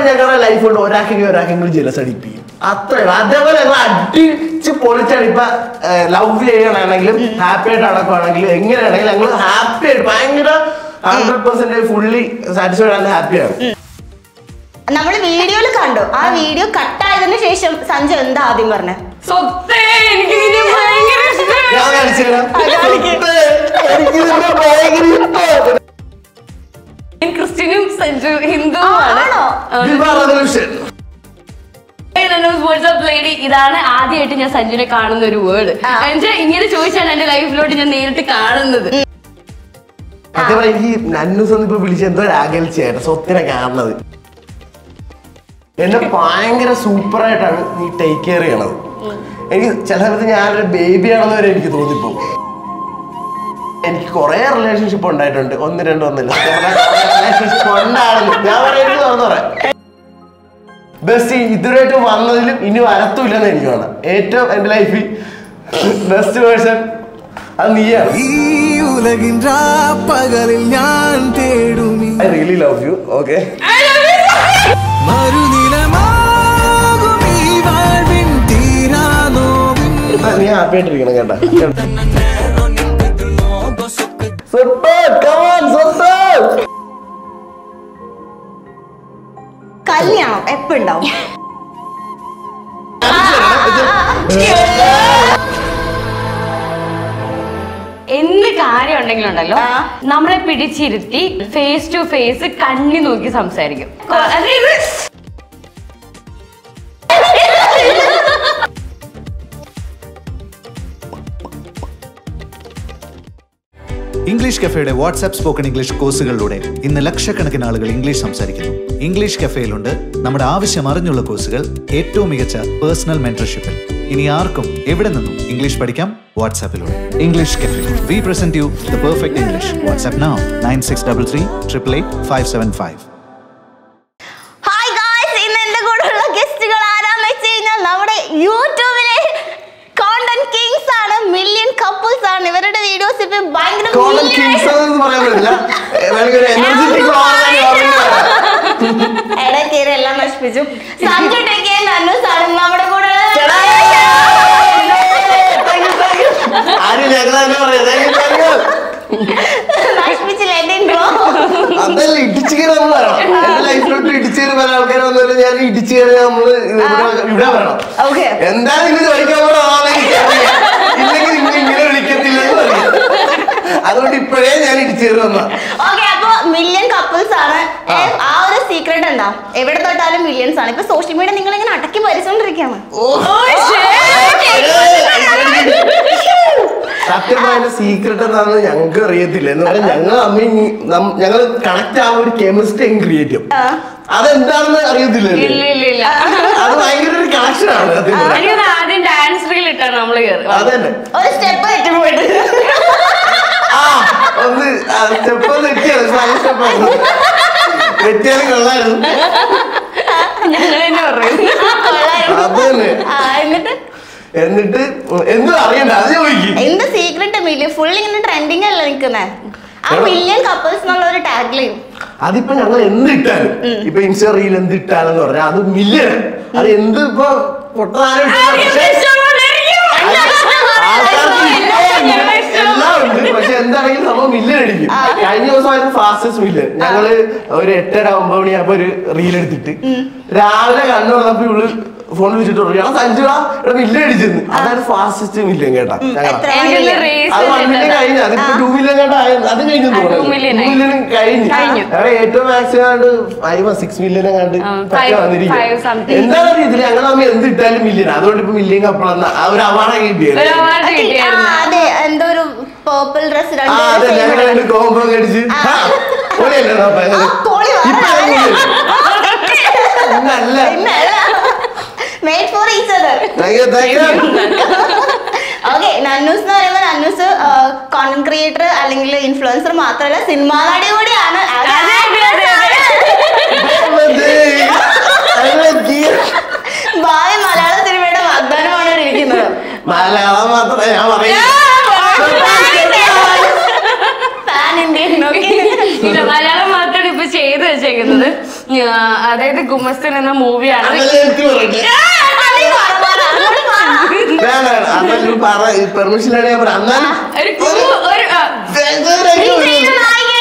ഞങ്ങളുടെ ലൈഫ് കൊണ്ട് ഒരാൾക്കെങ്കിലും ഒരാൾക്കെങ്കിലും ജലസ് അടിപ്പിക്കും അത്രേ ഉള്ളൂ. അതേപോലെ ഞങ്ങൾ അടിച്ച് പൊളിച്ചാണ് ഇപ്പൊ ലവ് ചെയ്യണമെങ്കിലും ഹാപ്പി ആയിട്ട് നടക്കുവാണെങ്കിലും എങ്ങനെയാണെങ്കിലും ഞങ്ങൾ ഹാപ്പി ആയിട്ട് ഭയങ്കര hundred percent fully satisfied and ഹാപ്പിയാണ് നമ്മൾ വീഡിയോയിൽ കണ്ടു ആ വീഡിയോ കട്ടായതിനു ശേഷം സഞ്ജു എന്താ ആദ്യം പറഞ്ഞ സ്വത്തേ എനിക്ക് നിന്നെ ഭയങ്കര ഇഷ്ടമാണ് ഞാൻ കാണിച്ചു തരാം. ആ, കാണിക്ക്. എനിക്ക് നിന്നെ ഭയങ്കര ഇഷ്ടമാണ്. ഞാൻ ക്രിസ്ത്യനും സഞ്ജു ഹിന്ദുവുമാണ് ആണോ? Viva Revolution. വാട്സ്ആപ്പ് ലേഡി ഇതാണ് ആദ്യമായിട്ട് ഞാൻ സഞ്ജുനെ കാണുന്ന ഒരു വേർഡ് ആ. എന്നുവെച്ചാൽ ഇങ്ങനെ ചോദിച്ചാണ് എന്റെ ലൈഫിലോട്ട് ഞാൻ നേരിട്ട് കാണുന്നത് അതേപോലെ എനിക്ക് നന്നൂസ് ഒന്ന് ഇപ്പൊ വിളിച്ച് എന്തോ അകൽച്ചയായിട്ട് സ്വത്തിനെ കാണുന്നത് എന്നെ ഭയങ്കര സൂപ്പർ ആയിട്ടാണ് നീ ടേക്ക് കെയർ ചെയ്യണത് എനിക്ക് ചില സമയത്ത് ഞാനൊരു ബേബി ആണെന്ന് വരെ എനിക്ക് തോന്നിപ്പോ എനിക്ക് കുറെ റിലേഷൻഷിപ്പ് ഉണ്ടായിട്ടുണ്ട് ഒന്ന് രണ്ട് ഒന്നില്ല റിലേഷൻഷിപ്പ് ഉണ്ടായിരുന്നു ഞാൻ പറയുന്നത് തുറന്നു പറയാം ബെസ്റ്റ് ഇതുവരെയായിട്ട് വന്നതിലും ഇനി വരത്തുമില്ലെന്ന് എനിക്ക് വേണം ഏറ്റവും എൻ്റെ ലൈഫിൽ ബെസ്റ്റ് പേഴ്സൺ അത് നീയാണ് ഈ ഉലകിൻ പകലിൽ ഞാൻ തേടുമി I really love you okay മറുനിലമാകും ഈ വാഴ്വിൻ തീരാനോവിൻ നീ ഹാപ്പി ആയിട്ടിരിക്കണം കേട്ടാ സൂപ്പർ കമാൻ സൂപ്പർ കല്യാണം എപ്പോ ഉണ്ടാവും എന്ത് കാര്യം ഉണ്ടെങ്കിലും ഉണ്ടല്ലോ ആ. നമ്മളെ പിടിച്ചിരുത്തി ഫേസ് ടു ഫേസ് കണ്ണി നോക്കി സംസാരിക്കും അതായത് ഇംഗ്ലീഷ് കഫേയുടെ വാട്സാപ്പ് സ്പോക്കൺ ഇംഗ്ലീഷ് കോഴ്സുകളിലൂടെ ഇന്ന് ലക്ഷക്കണക്കിന് ആളുകൾ ഇംഗ്ലീഷ് സംസാരിക്കുന്നു ഇംഗ്ലീഷ് കഫേയിലുണ്ട് നമ്മുടെ ആവശ്യം അറിഞ്ഞുള്ള കോഴ്സുകൾ ഏറ്റവും മികച്ച പേഴ്സണൽ മെന്റർഷിപ്പിൽ ഇനി ആർക്കും എവിടെ നിന്നും ഇംഗ്ലീഷ് പഠിക്കാം വാട്സാപ്പിലൂടെ English cafe we present you the perfect English WhatsApp now nine six double three triple eight five seven five hi guys ഇന്ന് എന്റെ കൂടെ ഉള്ള ഗസ്റ്റുകൾ ആരാന്ന് വെച്ച് കഴിഞ്ഞാൽ നമ്മുടെ യൂട്യൂബിലെ കോണ്ടന്റ് കിങ്സ് ആണ് മില്യൺ കപ്പിൾസ് ആണ് ഇവരുടെ വീഡിയോസ് ഇപ്പൊ ഭയങ്കര കോളൻ million കിങ്സ് എന്ന് പറയാൻ പറ്റില്ല വേണമെങ്കിൽ ഒരു എനർജറ്റിക് ഇടയ്ക്കേറി എല്ലാം നശിപ്പിച്ചു സഞ്ജു ടെക്കിയൻ അന്നൂസ് ആണ് നമ്മുടെ കൂടെ ഉള്ളത്. ആരും ഞങ്ങൾ തന്നെ പറയാം Thank you, thank you. നശിപ്പിച്ചില്ല എന്റെ intro. അതല്ല ഇടിച്ചു കയറി നമ്മൾ വരണം എന്റെ ലൈഫിലോട്ട് ഇടിച്ചു കയറി പല ആൾക്കാർ വന്നാലും ഞാൻ ഇടിച്ചു കയറി നമ്മള് ഇവിടെ ഇവിടെ വരണം Okay. എന്തായാലും ഇത് പഠിക്കാൻ കൂടെ ഇല്ലെങ്കിൽ നിങ്ങൾ ഇങ്ങനെ വിളിക്കത്തില്ലെന്ന് പറയും അതുകൊണ്ട് ഇപ്പോഴേ ഞാൻ ഇടിച്ചു കയറി വന്ന Okay, അപ്പൊ മില്യൺ കപ്പിൾസ് ആണ് ഏ, ആ ഒരു സീക്രട്ട് എന്താ എവിടെ തൊട്ടാലും മില്യൺസ് ആണ് ഇപ്പൊ സോഷ്യൽ മീഡിയ നിങ്ങൾ ഇങ്ങനെ അടക്കി ഭരിച്ചോണ്ടിരിക്കാണ് സത്യം പറഞ്ഞ സീക്രട്ട് എന്താണെന്ന് ഞങ്ങൾക്ക് അറിയത്തില്ല എന്നാലും ഞങ്ങൾ അമ്മ ഞങ്ങൾ കണക്ട് ആ ഒരു കെമിസ്ട്രി ക്രിയേറ്റ് ചെയ്യും അതെന്താണെന്ന് അറിയത്തില്ലല്ലോ ഇല്ല ഇല്ല ഇല്ല അത് ഭയങ്കര ഒരു കണക്ഷൻ ആണ് സത്യം പറഞ്ഞാ. എനിക്കൊന്ന് ആദ്യം ഡാൻസ് റീൽ ഇട്ടാണ് നമ്മള് കയറി അതന്നെ ഒരു സ്റ്റെപ്പ് തെറ്റി പോയിട്ട് ആ ഒന്ന് സ്റ്റെപ്പ് തെറ്റിയാണ് നല്ല സ്റ്റെപ്പ് തെറ്റിയാലും കൊള്ളായിരുന്നു ഞങ്ങൾ തന്നെ പറയും കൊള്ളായിരുന്നു. അത് തന്നെ ആ, എന്നിട്ട് എന്നിട്ട് എന്തും അറിയണ്ട അത് ചോദിക്കും എന്ത് സീക്രട്ട് മില്യൺ ഫുൾ ഇങ്ങനെ ട്രെൻഡിങ് അല്ല നിൽക്കുന്നേ ആ മില്യൺ കപ്പിൾസ് എന്നുള്ള ഒരു ടാഗ്ലൈൻ അതിപ്പോ ഞങ്ങൾ എന്ത് ഇട്ടാലും ഇപ്പൊ ഇൻസ്റ്റാ റീൽ എന്ത് ഇട്ടാലെന്ന് പറഞ്ഞാൽ അത് മില്യൺ അത് എന്ത് ഇപ്പൊ പൊട്ടാനും എല്ലാം ഉണ്ട് പക്ഷെ എന്താണെങ്കിലും സംഭവം മില്യൺ അടിക്കും കഴിഞ്ഞ ദിവസമായിരുന്നു ഫാസ്റ്റസ്റ്റ് മില്യൺ ഞങ്ങള് ഒരു എട്ടര ഒമ്പത് മണിയാകുമ്പോ ഒരു റീൽ എടുത്തിട്ട് രാവിലെ കണ്ണു വന്നപ്പോ ഇവള് ഫോൺ വിളിച്ചിട്ട് പറഞ്ഞു ഞാൻ സഞ്ജുവാ ഇവിടെ മില്യൺ അടിച്ചെന്ന് അതാണ് ഫാസ്റ്റസ്റ്റ് മില്യൺ കേട്ടാ ഞങ്ങളാ എത്ര എനിക്കൊന്ന് race അത് വൺ മില്യൺ കഴിഞ്ഞു അതിപ്പോ ടു മില്യൺ കണ്ട അത് കഴിഞ്ഞു ആ, two million ആയി. മില്യൺ കഴിഞ്ഞു കഴിഞ്ഞു. ഞങ്ങൾ ഏറ്റവും മാക്സിമം കണ്ട് ഫൈവ് സിക്സ് മില്യൺ കണ്ട് ആ, പറ്റ five- വന്നിരിക്കും five something. എന്താണ് ഇതിൽ ഞങ്ങൾ തമ്മിൽ എന്ത് ഇട്ടാലും മില്യൺ അതുകൊണ്ട് ഇപ്പൊ മില്യൺ കപ്പിളെന്ന ആ ഒരു അവാർഡ് കിട്ടിയത് ഒരു award ആ, കിട്ടിയായിരുന്നു. അതെ എന്തോ ഒരു പേർപ്പിൾ ഡ്രസ് ആ അതെ ഞങ്ങൾ രണ്ട് കോമ്പോ അടിച്ച് ആ. പൊളിയല്ലേ നോപ്പാ ഇത്? പൊളി വേറെ ഇപ്പൊ അത് ആരാ? പൊളി. ഇന്നല്ല made for each other Thank you, thank you. Okay Nannus എന്ന് പറയുമ്പോൾ നന്നൂസ് കോണ്ടന്റ് ക്രിയേറ്റർ അല്ലെങ്കിൽ ഇൻഫ്ലുവൻസർ മാത്രമല്ല സിനിമാ നടി കൂടിയാണ് അത് അതെ, അതെ, അതെ, അതെ. അതെ. അതെ. ഭാവി മലയാള സിനിമയുടെ വാഗ്ദാനമാണ് ഇവിടെ ഇരിക്കുന്നത് മലയാളം മാത്രമേ ഞാൻ പറയൂ പാൻ ഇന്ത്യൻ ഇല്ല മലയാളം മാത്രമാണ് ഇപ്പൊ ചെയ്ത് വെച്ചേക്കുന്നത് ആ, അതായത് ഗുമസ്തൻ എന്ന മൂവിയാണ് അതല്ലേ എനിക്ക് പറയട്ടെ. വേണ്ട, വേണ്ട. അതല്ല പറ പെർമിഷൻ ഞാൻ പറയാം എന്നാലും ഒരു കു- ഒരു ആ, വേദനയായിട്ട് ഒരു-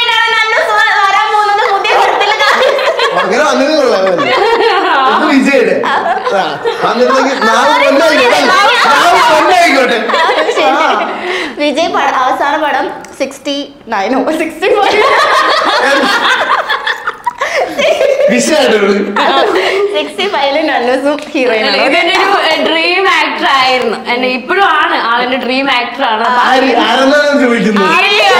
അങ്ങനെ വന്നത് കൊള്ളാമല്ലേ? ഇത് വിജയുടെ ആ, വന്നിരുന്നെങ്കിൽ നാളെ പൊന്നായിക്കോട്ടെ നാളെ പൊന്നായിക്കോട്ടെ ആ. വിജയ് പടം അവസാന പടം സിക്സ്റ്റി നയനോ സിക്സ്റ്റി വിഷയമായിട്ട് സിക്സ്റ്റി ഫൈവില് നല്ലസും ഹീറോയിനാണ് ഇതെന്റെ ഒരു ഡ്രീം ആക്ടർ ആയിരുന്നു എന്നെ ഇപ്പോഴും ആണ് ആളെന്റെ ഡ്രീം ആക്ടർ ആണ് അപ്പൊ ആര് ആരെന്നാണ് ചോദിക്കുന്നത് ആരെയോ?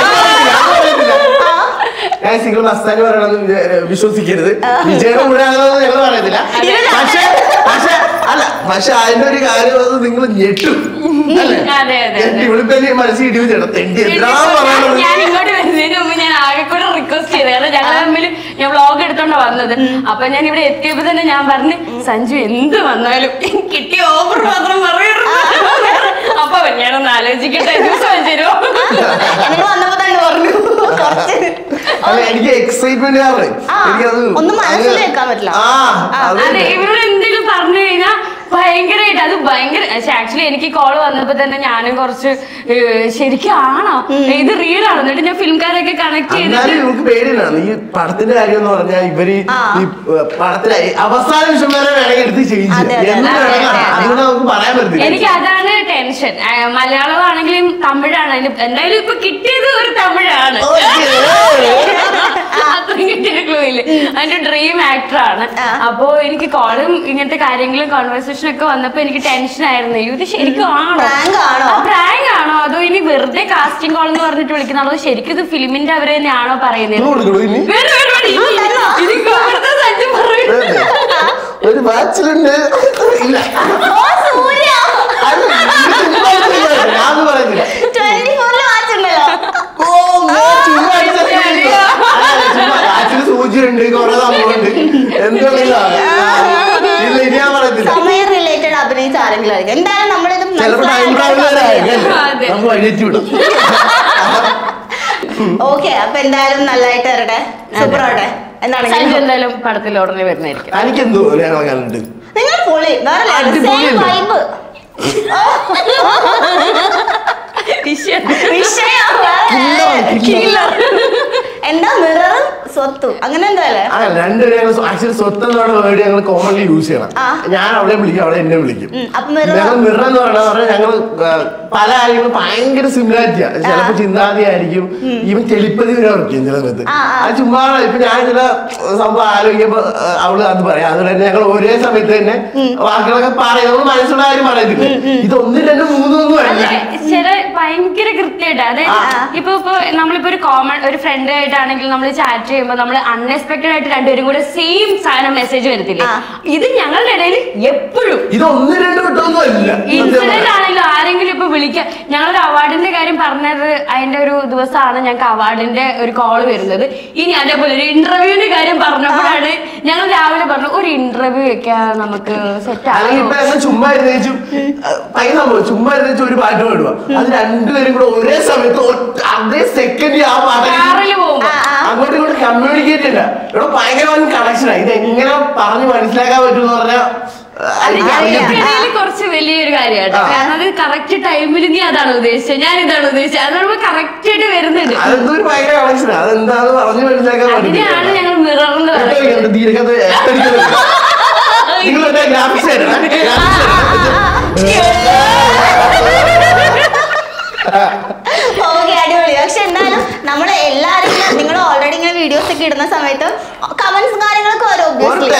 ഞാൻ സിംഗിൾ മസ്താനി പറയണമെന്ന് വിചാ- വിശ്വസിക്കരുത് വിജയുടെ കൂടെ ആണെന്ന് ഞങ്ങൾ പറയത്തില്ല പക്ഷേ പക്ഷേ അല്ല പക്ഷെ അതിന്റെ ഒരു കാര്യം അത് നിങ്ങൾ ഞെട്ടും അല്ലേ അതെ, അതെ, ഞെട്ടി ഇവിടുത്തെ മനസ്സിൽ ഇടിവ് ചേട്ടാ തെണ്ടി എന്താ പറയണത് ഞാൻ ഇങ്ങോട്ട് വരുന്നതിന് മുമ്പ് ഞാൻ ആകെ കൂടെ റിക്വസ്റ്റ് ചെയ്തു കാരണം ഞങ്ങൾ തമ്മിൽ ഞാൻ വ്ളോഗ് എടുത്തോണ്ടാ വന്നത് അപ്പൊ ഞാൻ ഇവിടെ എത്തിയപ്പോ തന്നെ ഞാൻ പറഞ്ഞു സഞ്ജു എന്ത് വന്നാലും കിട്ടിയ ഓഫർ മാത്രം പറയരുത് അപ്പൊ ഞാനൊന്ന് ആലോചിക്കട്ടെ ജ്യൂസ് വെച്ചോ നിങ്ങൾ വന്നപ്പോ തന്നെ പറഞ്ഞു കുറച്ച് അല്ല എനിക്ക് എക്സൈറ്റ്മെന്റ് കാരണം ആ, എനിക്കത് ഒന്നും മനസ്സിൽ അങ്ങ് വെക്കാൻ പറ്റില്ല. ആ അത് അതെ ഇവരോട് എന്തെങ്കിലും പറഞ്ഞു കഴിഞ്ഞാൽ ഭയങ്കരമായിട്ട് അത് ഭയങ്കര ആക്ച്വലി എനിക്ക് കോൾ വന്നപ്പോ തന്നെ ഞാനും കുറച്ച് ഏഹ്, ശരിക്കും ആണോ ഇത് റിയൽ ആണോ എന്നിട്ട് ഞാൻ ഫിലിംകാരെയൊക്കെ കണക്ട് എന്നാലും ചെയ്തിട്ട് നമുക്ക് പേടിയാണ് ഈ പടത്തിന്റെ കാര്യം എന്ന് പറഞ്ഞാൽ ഇവര് ആ. ഈ ഏർ, പടത്തിലെ അവസാന നിമിഷം വരെ വേണമെങ്കിൽ എടുത്ത് ചെയ്യിച്ചു അതെ, അതെ, എന്ത് അതെ, വേണമെങ്കിൽ അതെ, അതെ. അതുകൊണ്ട് നമുക്ക് പറയാൻ പറ്റില്ല എനിക്ക് അതാണ് ടെൻഷൻ മലയാളമാണെങ്കിലും തമിഴാണ് അതിന് എന്തായാലും ഇപ്പൊ കിട്ടിയത് ഒരു തമിഴാണ് അത്രയും കിട്ടിയ ക്ലൂ ഇല്ല അതിന്റെ ഡ്രീം ആക്ടർ ആണ് ആ. അപ്പോ എനിക്ക് കോളും ഇങ്ങനത്തെ കാര്യങ്ങളും കോൺവെർസേഷൻ ഒക്കെ വന്നപ്പോ എനിക്ക് ടെൻഷൻ ആയിരുന്നു ഇത് ശരിക്കും ആണോ Prank ആണോ? പ്രാങ്ക് ആണോ അതോ ഇനി വെറുതെ കാസ്റ്റിംഗ് കോൾ എന്ന് പറഞ്ഞിട്ട് വിളിക്കുന്നതാണോ അതോ ശരിക്കും ഇത് ഫിലിമിന്റെ അവര് തന്നെയാണോ പറയുന്നത് ഇത് കൊടുക്കണോ ഇനി വേണ്ട, വേണ്ട, വേണ്ട, ഇനി- ഇനി ഇവിടുത്തെ സഞ്ജു പറയും വേണ്ടേ? ഒരു ബാച്ചിലുണ്ട് ഇല്ല ഓ സൂര്യ അത് ഇത് ചുമ്മാ ഇരിക്കുന്നതാ. ഞാനൊന്നും പറയുന്നില്ല ട്വന്റി ഫോറിൽ വാച്ച് ഉണ്ടല്ലോ ഓ, ഞാൻ ചുമ്മാ അടിച്ചത് കേട്ടോ. അല്ല, ചുമ്മാ ബാച്ചില് സൂചിയുണ്ട് കുറെ സംഭവമുണ്ട് എന്തുകൊണ്ടില്ല ഇല്ല ഇനി ഞാൻ പറയത്തില്ല സമയം റിലേറ്റഡ് അഭിനയിച്ച ആരെങ്കിലും ആയിരിക്കും എന്തായാലും നമ്മളിത് ചിലപ്പോ ടൈം ട്രാവലറായിരിക്കും അതെ. നമുക്ക് വഴിയേറ്റി വിടും ഓക്കെ അപ്പൊ എന്തായാലും നല്ലതായിട്ട് വരട്ടെ സൂപ്പർ ആവട്ടെ സഞ്ജു എന്താണെങ്കിലും എന്തായാലും പടത്തിൽ ഉടനെ വരുന്നതായിരിക്കും എനിക്കെന്തോ ഞങ്ങളെ കണ്ടിട്ട് നിങ്ങൾ പൊളി വേറെ അടിപൊളിയല്ലേ? വൈബ് വിഷയം വേറെ Killer, എന്താ മിററും സ്വത്തും അങ്ങനെ എന്താ അല്ലേ ആ രണ്ടുപേരും ഞങ്ങൾ ആക്ച്വലി സ്വത്ത് എന്നുള്ള വേർഡ് ഞങ്ങൾ കോമൺലി യൂസ് ചെയ്യണം ആ. ഞാൻ അവിടെ വിളിക്കും അവിടെ എന്നെ വിളിക്കും ഉം, അപ്പൊ മിറർ ഞങ്ങൾ മിറർ എന്ന് പറഞ്ഞാൽ പറഞ്ഞാൽ ഞങ്ങൾ പല കാര്യങ്ങളും ഭയങ്കര സിമിലാരിറ്റിയാ ചിലപ്പോ ചിന്താതി ആയിരിക്കും ഈവൻ ടെലിപ്പതി വരെ വർക്ക് ചെയ്യും ചില സമയത്ത് ആ, ആ. അത് ചുമ്മാ ഇപ്പൊ ഞാൻ ചില സംഭവം ആലോചിക്കുമ്പോ ആ, അവള് അത് പറയാം അതുപോലെ തന്നെ ഞങ്ങൾ ഒരേ സമയത്ത് തന്നെ വാക്കുകളൊക്കെ പറയും നമ്മൾ മനസ്സിലുള്ള കാര്യം പറയത്തില്ല ഇത് ഒന്നും രണ്ടും മൂന്നും ഒന്നും അല്ല അതെ, ചില ഭയങ്കര കൃത്യമായിട്ട് അതായത് ഇപ്പൊ ഇപ്പൊ നമ്മളിപ്പോ ഒരു കോമൺ ഒരു ഫ്രണ്ട് ആയിട്ടാണെങ്കിൽ നമ്മൾ ചാറ്റ് ചെയ്യുമ്പോൾ നമ്മൾ അൺഎക്സ്പെക്ടഡ് ആയിട്ട് രണ്ടുപേരും കൂടെ സെയിം സാധനം മെസ്സേജ് വരത്തില്ലേ ആ. ഇത് ഞങ്ങളുടെ ഇടയിൽ എപ്പോഴും ഇത് ഒന്നും രണ്ടും വിട്ടൊന്നും അല്ല ഇൻസിഡന്റ് ആണെങ്കിലും ആരെങ്കിലും ഇപ്പൊ വിളിക്കുക ഞങ്ങളൊരു അവാർഡിന്റെ കാര്യം പറഞ്ഞത് അതിന്റെ ഒരു ദിവസമാണ് ഞങ്ങൾക്ക് അവാർഡിന്റെ ഒരു കോൾ വരുന്നത് ഇനി അതേപോലെ ഒരു ഇന്റർവ്യൂവിന്റെ കാര്യം പറഞ്ഞപ്പോഴാണ് ഞങ്ങൾ രാവിലെ പറഞ്ഞു ഒരു ഇന്റർവ്യൂ ഒക്കെ നമുക്ക് സെറ്റ് അല്ലെങ്കിൽ ഇപ്പൊ ആകും ഞങ്ങൾ ചുമ്മാ ഇരുന്നേച്ചും പൈസ സംഭവം ചുമ്മാ ഇരുന്നേച്ചും ഒരു പാട്ട് പാടുക അത് രണ്ടുപേരും കൂടെ ഒരേ സമയത്ത് ഒറ്റ- അതേ സെക്കൻഡ് ആ പാട്ട് കാറിൽ പോകുമ്പോ അങ്ങോട്ടും ഇങ്ങോട്ടും കമ്മ്യൂണിക്കേറ്റ് ഇല്ല ഇവിടെ ഭയങ്കര കണക്ഷനാണ് ഇത് എങ്ങനെ പറഞ്ഞ് മനസ്സിലാക്കാൻ പറ്റുമെന്ന് പറഞ്ഞാൽ ഇടയിൽ കുറച്ച് വലിയൊരു കാര്യമാണ് ആ. കാരണം അത് കറക്റ്റ് ടൈമിൽ നീ അതാണ് ഉദ്ദേശിച്ചത് ഞാൻ ഇതാണ് ഉദ്ദേശിച്ചത് അതാണ് കറക്റ്റ് ആയിട്ട് വരുന്നത് അതെന്തോ ഒരു ഭയങ്കര കണക്ഷനാണ് അതെന്താന്ന് പറഞ്ഞ് മനസ്സിലാക്കാൻ അതിനെയാണ് പറ്റില്ല ഞങ്ങൾ മിററിന് പറയുന്നത് ദീർഘത നിങ്ങൾ ഗ്രാഫിക്സ് ഓക്കെ അടിപൊളി പക്ഷെ എന്നാലും നമ്മൾ എല്ലാരും നിങ്ങൾ ഓൾറെഡി ഇങ്ങനെ വീഡിയോസ് ഒക്കെ ഇടുന്ന സമയത്ത് കമന്റ്സ് കാര്യങ്ങളൊക്കെ വരും ഒബ്വിയസ്ലി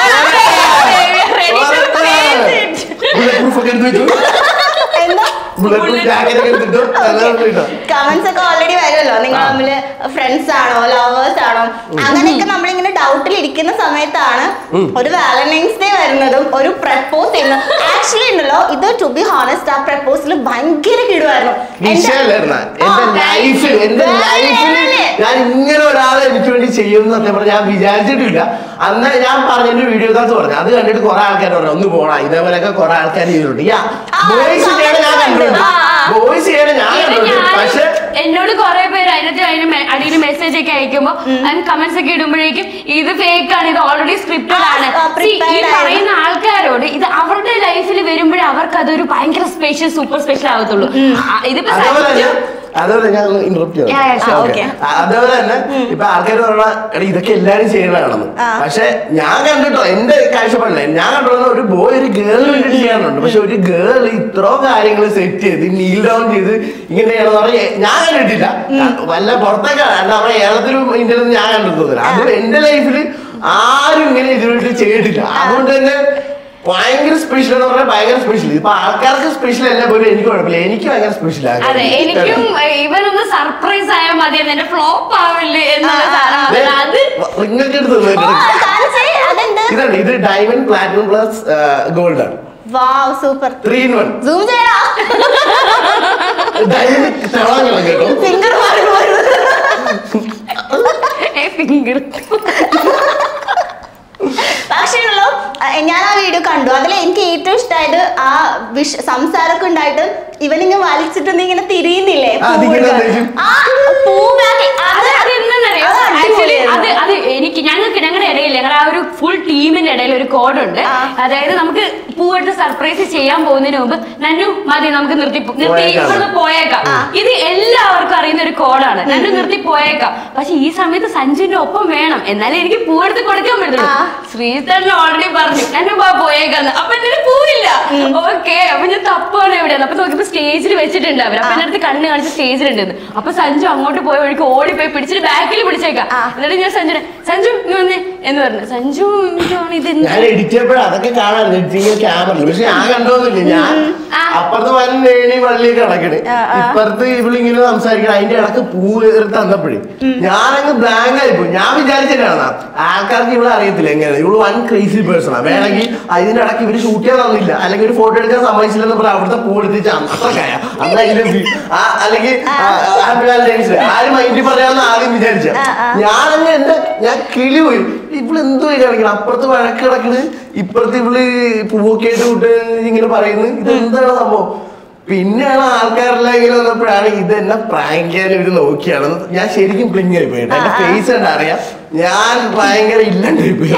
പ്രൂഫ് ഒക്കെ എടുത്ത് വെച്ചു എന്താ ബുള്ളറ്റ് പ്രൂഫ് ജാക്കറ്റ് ഒക്കെ എടുത്തിട്ടു അതെല്ലാം ഇട്ടോ കമന്റ്സ് ഒക്കെ ഓൾറെഡി വരുമല്ലോ നിങ്ങൾ ആ. തമ്മില് ഫ്രണ്ട്സ് ആണോ ലവേഴ്സ് ആണോ അങ്ങനെയൊക്കെ നമ്മളിങ്ങനെ ഡൗട്ടിൽ ഇരിക്കുന്ന സമയത്താണ് ഒരു വാലന്റൈൻസ് ഡേ വരുന്നതും ഒരു പ്രപ്പോസ് ചെയ്യുന്നത് ആക്ച്വലി ഉണ്ടല്ലോ ഇത് ടു ബി ഹോണസ്റ്റ് ആ പ്രപ്പോസൽ ഭയങ്കര കിടുവായിരുന്നു എന്റെ- വിഷയമല്ലായിരുന്ന എന്റെ ആ, ലൈഫിൽ എന്റെ വേറെ ലൈഫിൽ level. ഞാൻ ഇങ്ങനെ ഒരാളെ എനിക്ക് വേണ്ടി ചെയ്യുമെന്ന് സത്യം പറഞ്ഞാൽ ഞാൻ വിചാരിച്ചിട്ടില്ല അന്ന് ഞാൻ പറഞ്ഞ വീഡിയോ കാസ് പറഞ്ഞു അത് കണ്ടിട്ട് കുറെ ആൾക്കാർ പറഞ്ഞു ഒന്ന് പോണ ഇതേപോലെയൊക്കെ കുറെ ആൾക്കാർ ചെയ്തിട്ടുണ്ട് യാ ബോയ്സ് ചെയ്യണ ഞാൻ കണ്ടിട്ടുണ്ട് ആ, ആ. ബോയ്സ് ചെയ്യണ ഞാൻ ഇത് കണ്ടിട്ടുണ്ട് ഞാനും പക്ഷെ എന്നോട് കുറെ പേര് അതിനകത്ത് അതിന് മെ- അടിയിൽ മെസ്സേജ് ഒക്കെ അയക്കുമ്പോ കമന്റ്സ് ഒക്കെ ഇടുമ്പോഴേക്കും ഇത് ഫേക്ക് ആണ് ഇത് ഓൾറെഡി സ്ക്രിപ്റ്റഡ് ആണ് ആ, See, ഈ prepared ആണ്. പറയുന്ന ആൾക്കാരോട് ഇത് അവരുടെ ലൈഫിൽ വരുമ്പോഴേ അവർക്ക് അതൊരു ഭയങ്കര സ്പെഷ്യൽ സൂപ്പർ സ്പെഷ്യൽ ആവത്തുള്ളൂ ആ, ഇതിപ്പോ അതേപോലെ തന്നെ സത്യം- അതേപോലെ ഞാൻ interrupt Yeah, yeah, sure. Okay. അതേപോലെ തന്നെ ഇപ്പൊ ആൾക്കാർ പറഞ്ഞ എടാ ഇതൊക്കെ എല്ലാരും ചെയ്യണതാണെന്ന് ആ. പക്ഷെ ഞാൻ കണ്ടിട്ടോ എന്റെ കാഴ്ചപ്പാടില്ല ഞാൻ കണ്ടിട്ടുള്ള ഒരു ബോയ് ഒരു ഗേളിന് വേണ്ടിട്ട് ചെയ്യാനുണ്ട് പക്ഷെ ഒരു ഗേൾ ഇത്രോ കാര്യങ്ങൾ സെറ്റ് ചെയ്ത് നീൽ ഡൗൺ ചെയ്ത് ഇങ്ങനെ ചെയ്യണമെന്ന് പറഞ്ഞാൽ ഞാൻ കണ്ടിട്ടില്ല വല്ല പുറത്തൊക്കെ എന്താ പറയാ ഏതൊരു ഇന്ത്യയിൽ ഞാൻ കണ്ടിട്ടില്ല അത് എന്റെ ലൈഫിൽ ആരും ഇങ്ങനെ ഇതിനായിട്ട് ചെയ്തിട്ടില്ല അതുകൊണ്ട് തന്നെ ഭയങ്കര സ്പെഷ്യൽ എന്ന് പറഞ്ഞാൽ ഭയങ്കര സ്പെഷ്യൽ ഇപ്പൊ ആൾക്കാർക്ക് സ്പെഷ്യൽ അല്ല പോലും എനിക്ക് കുഴപ്പമില്ല എനിക്ക് ഭയങ്കര സ്പെഷ്യൽ അതെ എനിക്കും ഇവനൊന്ന് സർപ്രൈസ് ആയാൽ മതി എന്റെ ഫ്ലോപ്പ് ആവില്ലേ എന്നുള്ള സാധനം അത് അത് റിങ്ങൊക്കെ എടുത്ത് ഓ, തന്നിട്ടുണ്ട്. കാണിച്ചേ, അതെന്ത് ഇതാണ് ഇത് ഡയമണ്ട് പ്ലാറ്റിനം പ്ലസ് ഗോൾഡ് ആണ് wow super three in one zoom ചെയ്യടാ ഡയമണ്ട് ചളാങ്ങണം കേട്ടോ ഫിംഗർ മാറി പോയത് ഫിംഗർ പക്ഷേ ഉള്ളൂ അഹ് ഞാൻ ആ വീഡിയോ കണ്ടു അതിൽ എനിക്ക് ഏറ്റവും ഇഷ്ടമായത് ആ വിഷ സംസാരമൊക്കെ ഉണ്ടായിട്ട് ഇവനിങ്ങനെ വലിച്ചിട്ട് നീ ഇങ്ങനെ തിരിയുന്നില്ലേ ആ, അതിങ്ങനെ തിരിയും. ആ പൂ ബാക്കി അത് അത് എന്താന്നറിയോ അത് ആക്ച്വലി അത് അടിപൊളിയായിരുന്നു. അത് എനിക്ക് ഞങ്ങൾക്ക് ഞങ്ങളുടെ ഇടയിൽ ഞങ്ങളുടെ ആ ഒരു ഫുൾ ടീമിന്റെ ഇടയിൽ ഒരു കോഡ് ഉണ്ട് ആ. അതായത് നമുക്ക് പൂവെടുത്ത് സർപ്രൈസ് ചെയ്യാൻ പോകുന്നതിന് മുമ്പ് നന്നു മതി നമുക്ക് നിർത്തി പോ- നിർത്തി പോയേക്കാം. ഇവിടുന്ന് പോയേക്കാം ഇത് എല്ലാവർക്കും അറിയുന്ന ഒരു കോഡാണ് നന്നു നിർത്തി പോയേക്കാം പക്ഷെ ഈ സമയത്ത് സഞ്ജുവിന്റെ ഒപ്പം വേണം എന്നാലേ എനിക്ക് പൂവെടുത്ത് കൊടുക്കാൻ പറ്റുള്ളൂ ആ. ശ്രീധരൻ ഓൾറെഡി പറഞ്ഞു നന്നു പാ പോയേക്കാന്ന് അപ്പൊ എന്റെ പൂവില്ല ഓക്കെ അപ്പൊ ഞാൻ തപ്പാണ് എവിടെയാണ് അപ്പൊ നോക്കിയപ്പോ സ്റ്റേജിൽ വെച്ചിട്ടുണ്ട് അവർ അപ്പൊ എന്റെ അടുത്ത് കണ്ണ് കാണിച്ച് സ്റ്റേജിലുണ്ടെന്ന് അപ്പൊ സഞ്ജു അങ്ങോട്ട് പോയ വഴിക്ക് ഓടിപ്പോയി പിടിച്ചിട്ട് ബാക്കിൽ പിടിച്ചേക്കാം ആ. എന്നിട്ട് ഞാൻ സഞ്ജുനെ സഞ്ജു നീ വന്നേ എന്ന് പറഞ്ഞു സഞ്ജു എന്താണ് ഇത് എന്ത്?" ഞാൻ എഡിറ്റ് ചെയ്യപ്പോഴും അതൊക്കെ കാണാൻ എഡിറ്റിംഗ് ക്യാമറ പക്ഷെ ഞാൻ കണ്ടോന്നില്ല ഞാൻ ആ. അപ്പുറത്ത് വൻ വേണി വള്ളിയൊക്കെ കിടക്കണ് ഇപ്പുറത്ത് ഇവളിങ്ങനെ സംസാരിക്കണം അതിന്റെ ഇടക്ക് പൂ കയറി തന്നപ്പോഴേ ഞാനങ്ങ് ബ്ലാങ്ക് ആയിപ്പോയി ഞാൻ വിചാരിച്ചിട്ടാണ് ആൾക്കാർക്ക് ഇവിടെ അറിയത്തില്ല എങ്ങനെയാണ് ഇവള് വൺ ക്രേസി പേഴ്സണാ വേണമെങ്കിൽ അതിന്റെ ഇടക്ക് ഇവര് ഷൂട്ട് ചെയ്യാൻ തന്നില്ല അല്ലെങ്കിൽ ഒരു ഫോട്ടോ എടുക്കാൻ സമ്മതിച്ചില്ലെന്ന് പറയാം അവിടുത്തെ പൂ എടുത്തിട്ട് അത്രക്കായ അന്ന് അതിന്റെ view. ആ, അല്ലെങ്കിൽ ഹാപ്പി വാലന്റൈൻസ് ആരും മൈൻഡിൽ പറയാമെന്ന് ആദ്യം വിചാരിച്ച ഞാനങ്ങ് എന്റെ ഞാൻ കിളി പോയി ഇവള് എന്തോ കാണിക്കണം അപ്പുറത്ത് വഴക്ക് കിടക്കണ് ഇപ്പുറത്ത് ഇവള് പൂവൊക്കെ ആയിട്ട് വിട്ട് ഇങ്ങനെ പറയുന്നു ഇത് എന്താണ് സംഭവം പിന്നെയാണ് ആൾക്കാരെല്ലാം ഇങ്ങനെ വന്നപ്പോഴാണ് ഇത് എന്നെ പ്രാങ്ക് ചെയ്യാൻ ഇവര് നോക്കിയാണ് ഞാൻ ശരിക്കും പ്ലിങ് ആയി പോയിട്ട് എന്റെ ഫേസ് കണ്ട് അറിയാം ഞാൻ ഭയങ്കര ഇല്ലാണ്ടായി പോയി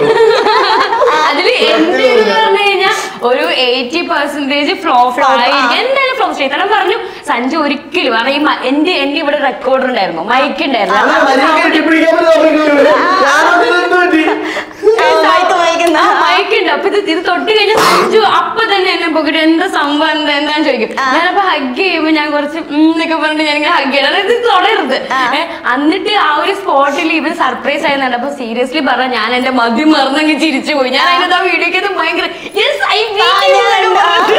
അതില് എന്ത് എന്ന് പറഞ്ഞു കഴിഞ്ഞാൽ ഒരു എയ്റ്റി പെർസെന്റേജ് ഫ്ലോപ്പ് ആയിരിക്കും എന്തായാലും ഫ്ലോപ്പ് ശ്രീധരൻ പറഞ്ഞു സഞ്ജു ഒരിക്കലും കാരണം ഈ മ- എന്റെ എന്റെ ഇവിടെ റെക്കോർഡർ ഉണ്ടായിരുന്നു മൈക്ക് ഉണ്ടായിരുന്നു അതാ അപ്പൊ മര്യാദയ്ക്ക് കെട്ടിപ്പിടിക്കാൻ പോലും സമ്മതിക്കുന്നില്ല. ഞാനതിന് എന്ത് പറ്റി? മയക്ക് മയക്കുന്ന. മൈക്ക് ഉണ്ട് അപ്പൊ ഇത് ഇത് തൊട്ട് കഴിഞ്ഞാൽ സഞ്ജു അപ്പൊ തന്നെ എന്നെ പോക്കിട്ട് എന്താ സംഭവം എന്താ എന്താന്ന് ചോദിക്കും ഞാനപ്പോ ഹഗ് ചെയ്യുമ്പോ ഞാൻ കുറച്ച് ഉം എന്നൊക്കെ പറഞ്ഞിട്ട് ഞാൻ ഹഗ് ചെയ്യണം അതായത് ഇത് തുടരുത് ഏ, എന്നിട്ട് ആ ഒരു സ്പോട്ടിൽ ഇവൻ സർപ്രൈസ് ആയിരുന്നുണ്ട് അപ്പൊ സീരിയസ്ലി പറഞ്ഞ ഞാൻ എന്റെ മദ്യം മറന്നങ്ങ് ചിരിച്ചു പോയി ഞാൻ അതിനകത്ത് ആ വീഡിയോക്ക് ഭയങ്കര yes, I feel you എന്ന് പറഞ്ഞു.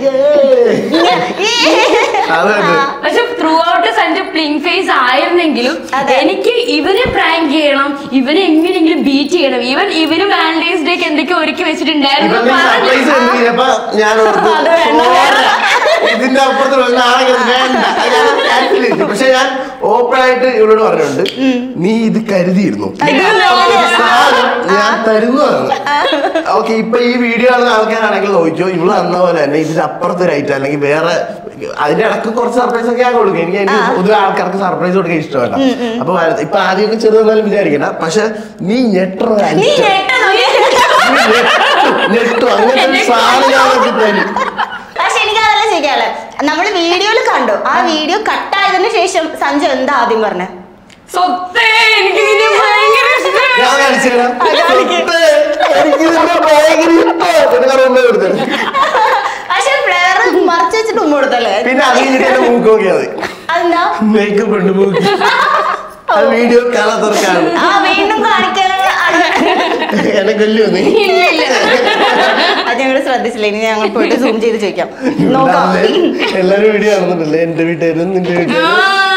അതല്ലേ? അതല്ലേ? പക്ഷെ ത്രൂ ഔട്ട് സഞ്ജു പ്ലിങ് ഫേസ് ആയിരുന്നെങ്കിലും അതെ. എനിക്ക് ഇവനെ പ്രാങ്ക് ചെയ്യണം ഇവനെ എങ്ങനെയെങ്കിലും ബീറ്റ് ചെയ്യണം ഇവൻ ഇവന് വാലന്റൈൻസ് ഡേക്ക് എന്തൊക്കെ ഒരുക്കി വെച്ചിട്ടുണ്ടായിരുന്നു ഇവന്റെ പറഞ്ഞു. സർപ്രൈസ് കണ്ടിരുന്നപ്പോ ഞാൻ ഓർത്തു, അത് വേണ്ട, "പോരാ, ഇതിന്റെ അപ്പുറത്ത് വന്ന ആണെങ്കിൽ വേണ്ട അത് ഞാൻ cancel ചെയ്തു. പക്ഷെ ഞാൻ ഓപ്പൺ ആയിട്ട് ഇവളോട് പറഞ്ഞിട്ടുണ്ട് നീ ഇത് കരുതിയിരുന്നു സാധനം ഞാൻ തരുന്നതാണ് ഓക്കെ ഇപ്പൊ ഈ വീഡിയോ കാണുന്ന ആൾക്കാരാണെങ്കിൽ നോക്കിയോ ഇവള് തന്ന പോലെ തന്നെ ഇതിന്റെ അപ്പുറത്ത് ഒരു ഐറ്റം അല്ലെങ്കിൽ വേറെ അതിന്റെ ഇടക്ക് കുറച്ച് സർപ്രൈസ് ഒക്കെ ഞാൻ കൊടുക്കും എനിക്ക് എനിക്ക് പൊതുവെ ആൾക്കാർക്ക് സർപ്രൈസ് കൊടുക്കാൻ ഇഷ്ടമല്ല അപ്പൊ വര- ഇപ്പൊ ആദ്യമൊക്കെ ചെറുതെന്നാലും വിചാരിക്കണ്ട പക്ഷെ നീ ഞെട്ടറ നീ ഐറ്റം ഞെട്ടുന്നു. നെട്ടു അങ്ങനത്തെ ഒരു സാധനം ഞാൻ തരും പക്ഷെ എനിക്ക് അതല്ല ചോദിക്കാല്ലേ നമ്മൾ വീഡിയോയിൽ കണ്ടു ആ വീഡിയോ കട്ടായതിനു ശേഷം സഞ്ജു എന്താ ആദ്യം പറഞ്ഞത് സ്വത്തേ എനിക്ക് നിന്നെ ഭയങ്കര ഇഷ്ടമാണ് ഞാൻ കാണിച്ചു തരാം സ്വത്ത്, എനിക്ക് നിന്നെ ഭയങ്കര ഇഷ്ടമാണ്. പിന്നെ ഞാൻ ഉമ്മ കൊടുത്തത്. പക്ഷെ ഫ്ലെയർ മറച്ചു വെച്ചിട്ട് ഉമ്മ കൊടുത്തല്ലേ പിന്നെ അത് കഴിഞ്ഞിട്ട് എന്റെ മൂക്ക് നോക്കിയാൽ മതി അതെന്താ മേക്കപ്പ് ഉണ്ട് മൂക്ക് ആ വീഡിയോ കാണാൻ തുറക്കാണ് ആ വീണ്ടും കാണിക്കാൻ എന്നെ കൊല്ലു നീ ഇല്ല ഇല്ല അത് ഞങ്ങൾ ശ്രദ്ധിച്ചില്ല ഇനി ഞങ്ങൾ പോയിട്ട് സൂം ചെയ്ത് ചോദിക്കാം നോക്കാം എല്ലാരും വീഡിയോ കാണുന്നുണ്ടല്ലേ എന്റെ വീട്ടുകാരും നിന്റെ വീട്ടുകാരും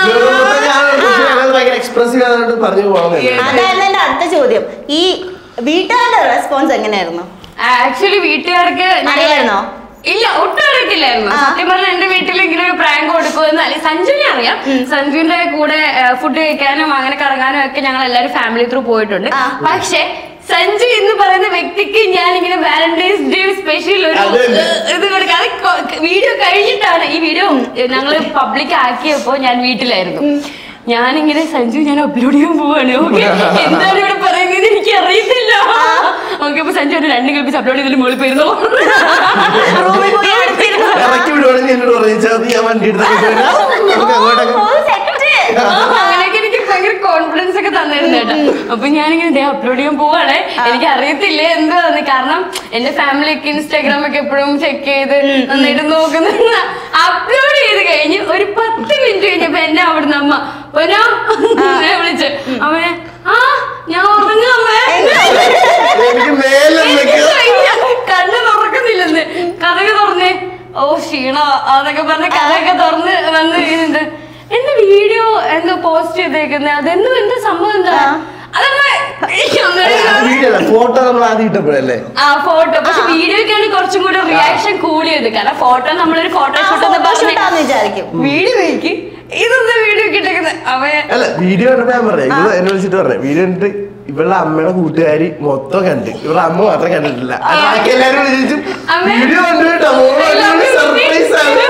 ഭയങ്കര എക്സ്പ്രസീവ് ആയതുകൊണ്ട് പറഞ്ഞു പോകണമെന്നില്ല അതായിരുന്നു എന്റെ അടുത്ത ചോദ്യം ഈ വീട്ടുകാരുടെ റെസ്പോൺസ് എങ്ങനെയായിരുന്നു ആക്ച്വലി വീട്ടുകാർക്ക് ഞങ്ങള് അറിയായിരുന്നോ? ഇല്ല ഒട്ടും അറിയത്തില്ലായിരുന്നു ആ. സത്യം പറഞ്ഞാൽ എന്റെ വീട്ടിൽ ഇങ്ങനെ ഒരു പ്രാങ്ക് കൊടുക്കുമെന്ന് അല്ലെങ്കിൽ സഞ്ജുവിനെ അറിയാം സഞ്ജുവിന്റെ കൂടെ ഫുഡ് കഴിക്കാനും അങ്ങനെ കറങ്ങാനും ഒക്കെ ഞങ്ങൾ എല്ലാവരും ഫാമിലി ത്രൂ പോയിട്ടുണ്ട് ആ. പക്ഷെ സഞ്ജു എന്ന് പറയുന്ന വ്യക്തിക്ക് ഞാൻ ഇങ്ങനെ വാലന്റൈൻസ് ഡേ സ്പെഷ്യൽ ഒരു അത് തന്നെ. ഏഹ്, ഇത് കൊടുക്കുക അത് വീഡിയോ കഴിഞ്ഞിട്ടാണ് ഈ വീഡിയോ ഞങ്ങൾ പബ്ലിക് ആക്കിയപ്പോ ഞാൻ വീട്ടിലായിരുന്നു ഞാനിങ്ങനെ സഞ്ജു ഞാൻ അപ്ലോഡ് ചെയ്യാൻ പോവാണ് ഓക്കെ എന്താണ് ഇവിടെ പറയുന്നത് എനിക്ക് അറിയത്തില്ല ഓക്കെ അപ്പൊ സഞ്ജു ഒരു രണ്ട് കൽപ്പിച്ച് അപ്ലോഡ് ചെയ്തിട്ട് മുകളിൽ പോയിരുന്നു റൂമിൽ പോയി അടുത്തിരുന്നു. ഇറക്കി വിടുവാണെങ്കിൽ എന്നോട് പറഞ്ഞു "ചേർത്ത് ഞാൻ വണ്ടി എടുത്തൊക്കെ വരാം. നമുക്ക് അങ്ങോട്ടൊക്കെ ഓ, set. അങ്ങനെയൊക്കെ എനിക്ക് ഭയങ്കര കോൺഫിഡൻസ് ഒക്കെ തന്നിരുന്നു കേട്ടോ അപ്പൊ ഞാനിങ്ങനെ ദേ അപ്ലോഡ് ചെയ്യാൻ പോവാണ് എനിക്ക് അറിയത്തില്ല എന്തുവാന്ന് കാരണം എന്റെ ഫാമിലി ഒക്കെ ഇൻസ്റ്റാഗ്രാം ഒക്കെ എപ്പോഴും ചെക്ക് ചെയ്ത് നന്നായിട്ട് നോക്കുന്ന അപ്ലോഡ് ചെയ്ത് കഴിഞ്ഞ് ഒരു പത്ത് മിനിറ്റ് കഴിഞ്ഞപ്പോ എന്നെ അവിടുന്ന് അമ്മ പൊന്നോ എന്നെ വിളിച്ച് അമ്മേ ആ ഞാൻ ഉറങ്ങും അമ്മേ എനിക്ക് മേലെന്നൊക്കെ കണ്ണ് തുറക്കുന്നില്ലെന്ന് കഥക തുറന്ന് ഓ ക്ഷീണ അതൊക്കെ പറഞ്ഞ് കഥയൊക്കെ തുറന്ന് വന്ന് ഇരുന്നിട്ട് എന്റെ വീഡിയോ എന്തോ പോസ്റ്റ് ചെയ്തേക്കുന്നത് അതെന്തോ എന്റെ സംഭവം എന്താ അതമ്മ വീഡിയോ ഫോട്ടോ നമ്മൾ ആദ്യം ഇട്ടപ്പോഴല്ലേ ആ ഫോട്ടോ പക്ഷെ വീഡിയോക്കാണ് കുറച്ചും കൂടെ റിയാക്ഷൻ കൂടിയത് കാരണം ഫോട്ടോ നമ്മളൊരു ഫോട്ടോ ആ, ഷൂട്ട് photo shoot ആന്ന് വിചാരിക്കും വീഡിയോ കഴിക്ക് ഇതെന്താ വീഡിയോ കിട്ടുന്നത് അവയെ അല്ല വീഡിയോ കണ്ടപ്പോ ഞാൻ പറഞ്ഞു ഇവള് എന്നെ വിളിച്ചിട്ട് പറഞ്ഞു വീഡിയോ കണ്ടിട്ട് ഇവളുടെ അമ്മയുടെ കൂട്ടുകാരി മൊത്തം കണ്ട് ഇവളുടെ അമ്മ മാത്രം കണ്ടിട്ടില്ല അത് ബാക്കി എല്ലാരും വിളിച്ചു അമ്മേ. വീഡിയോ കണ്ടു കേട്ടോ സർപ്രൈസ് ആണ്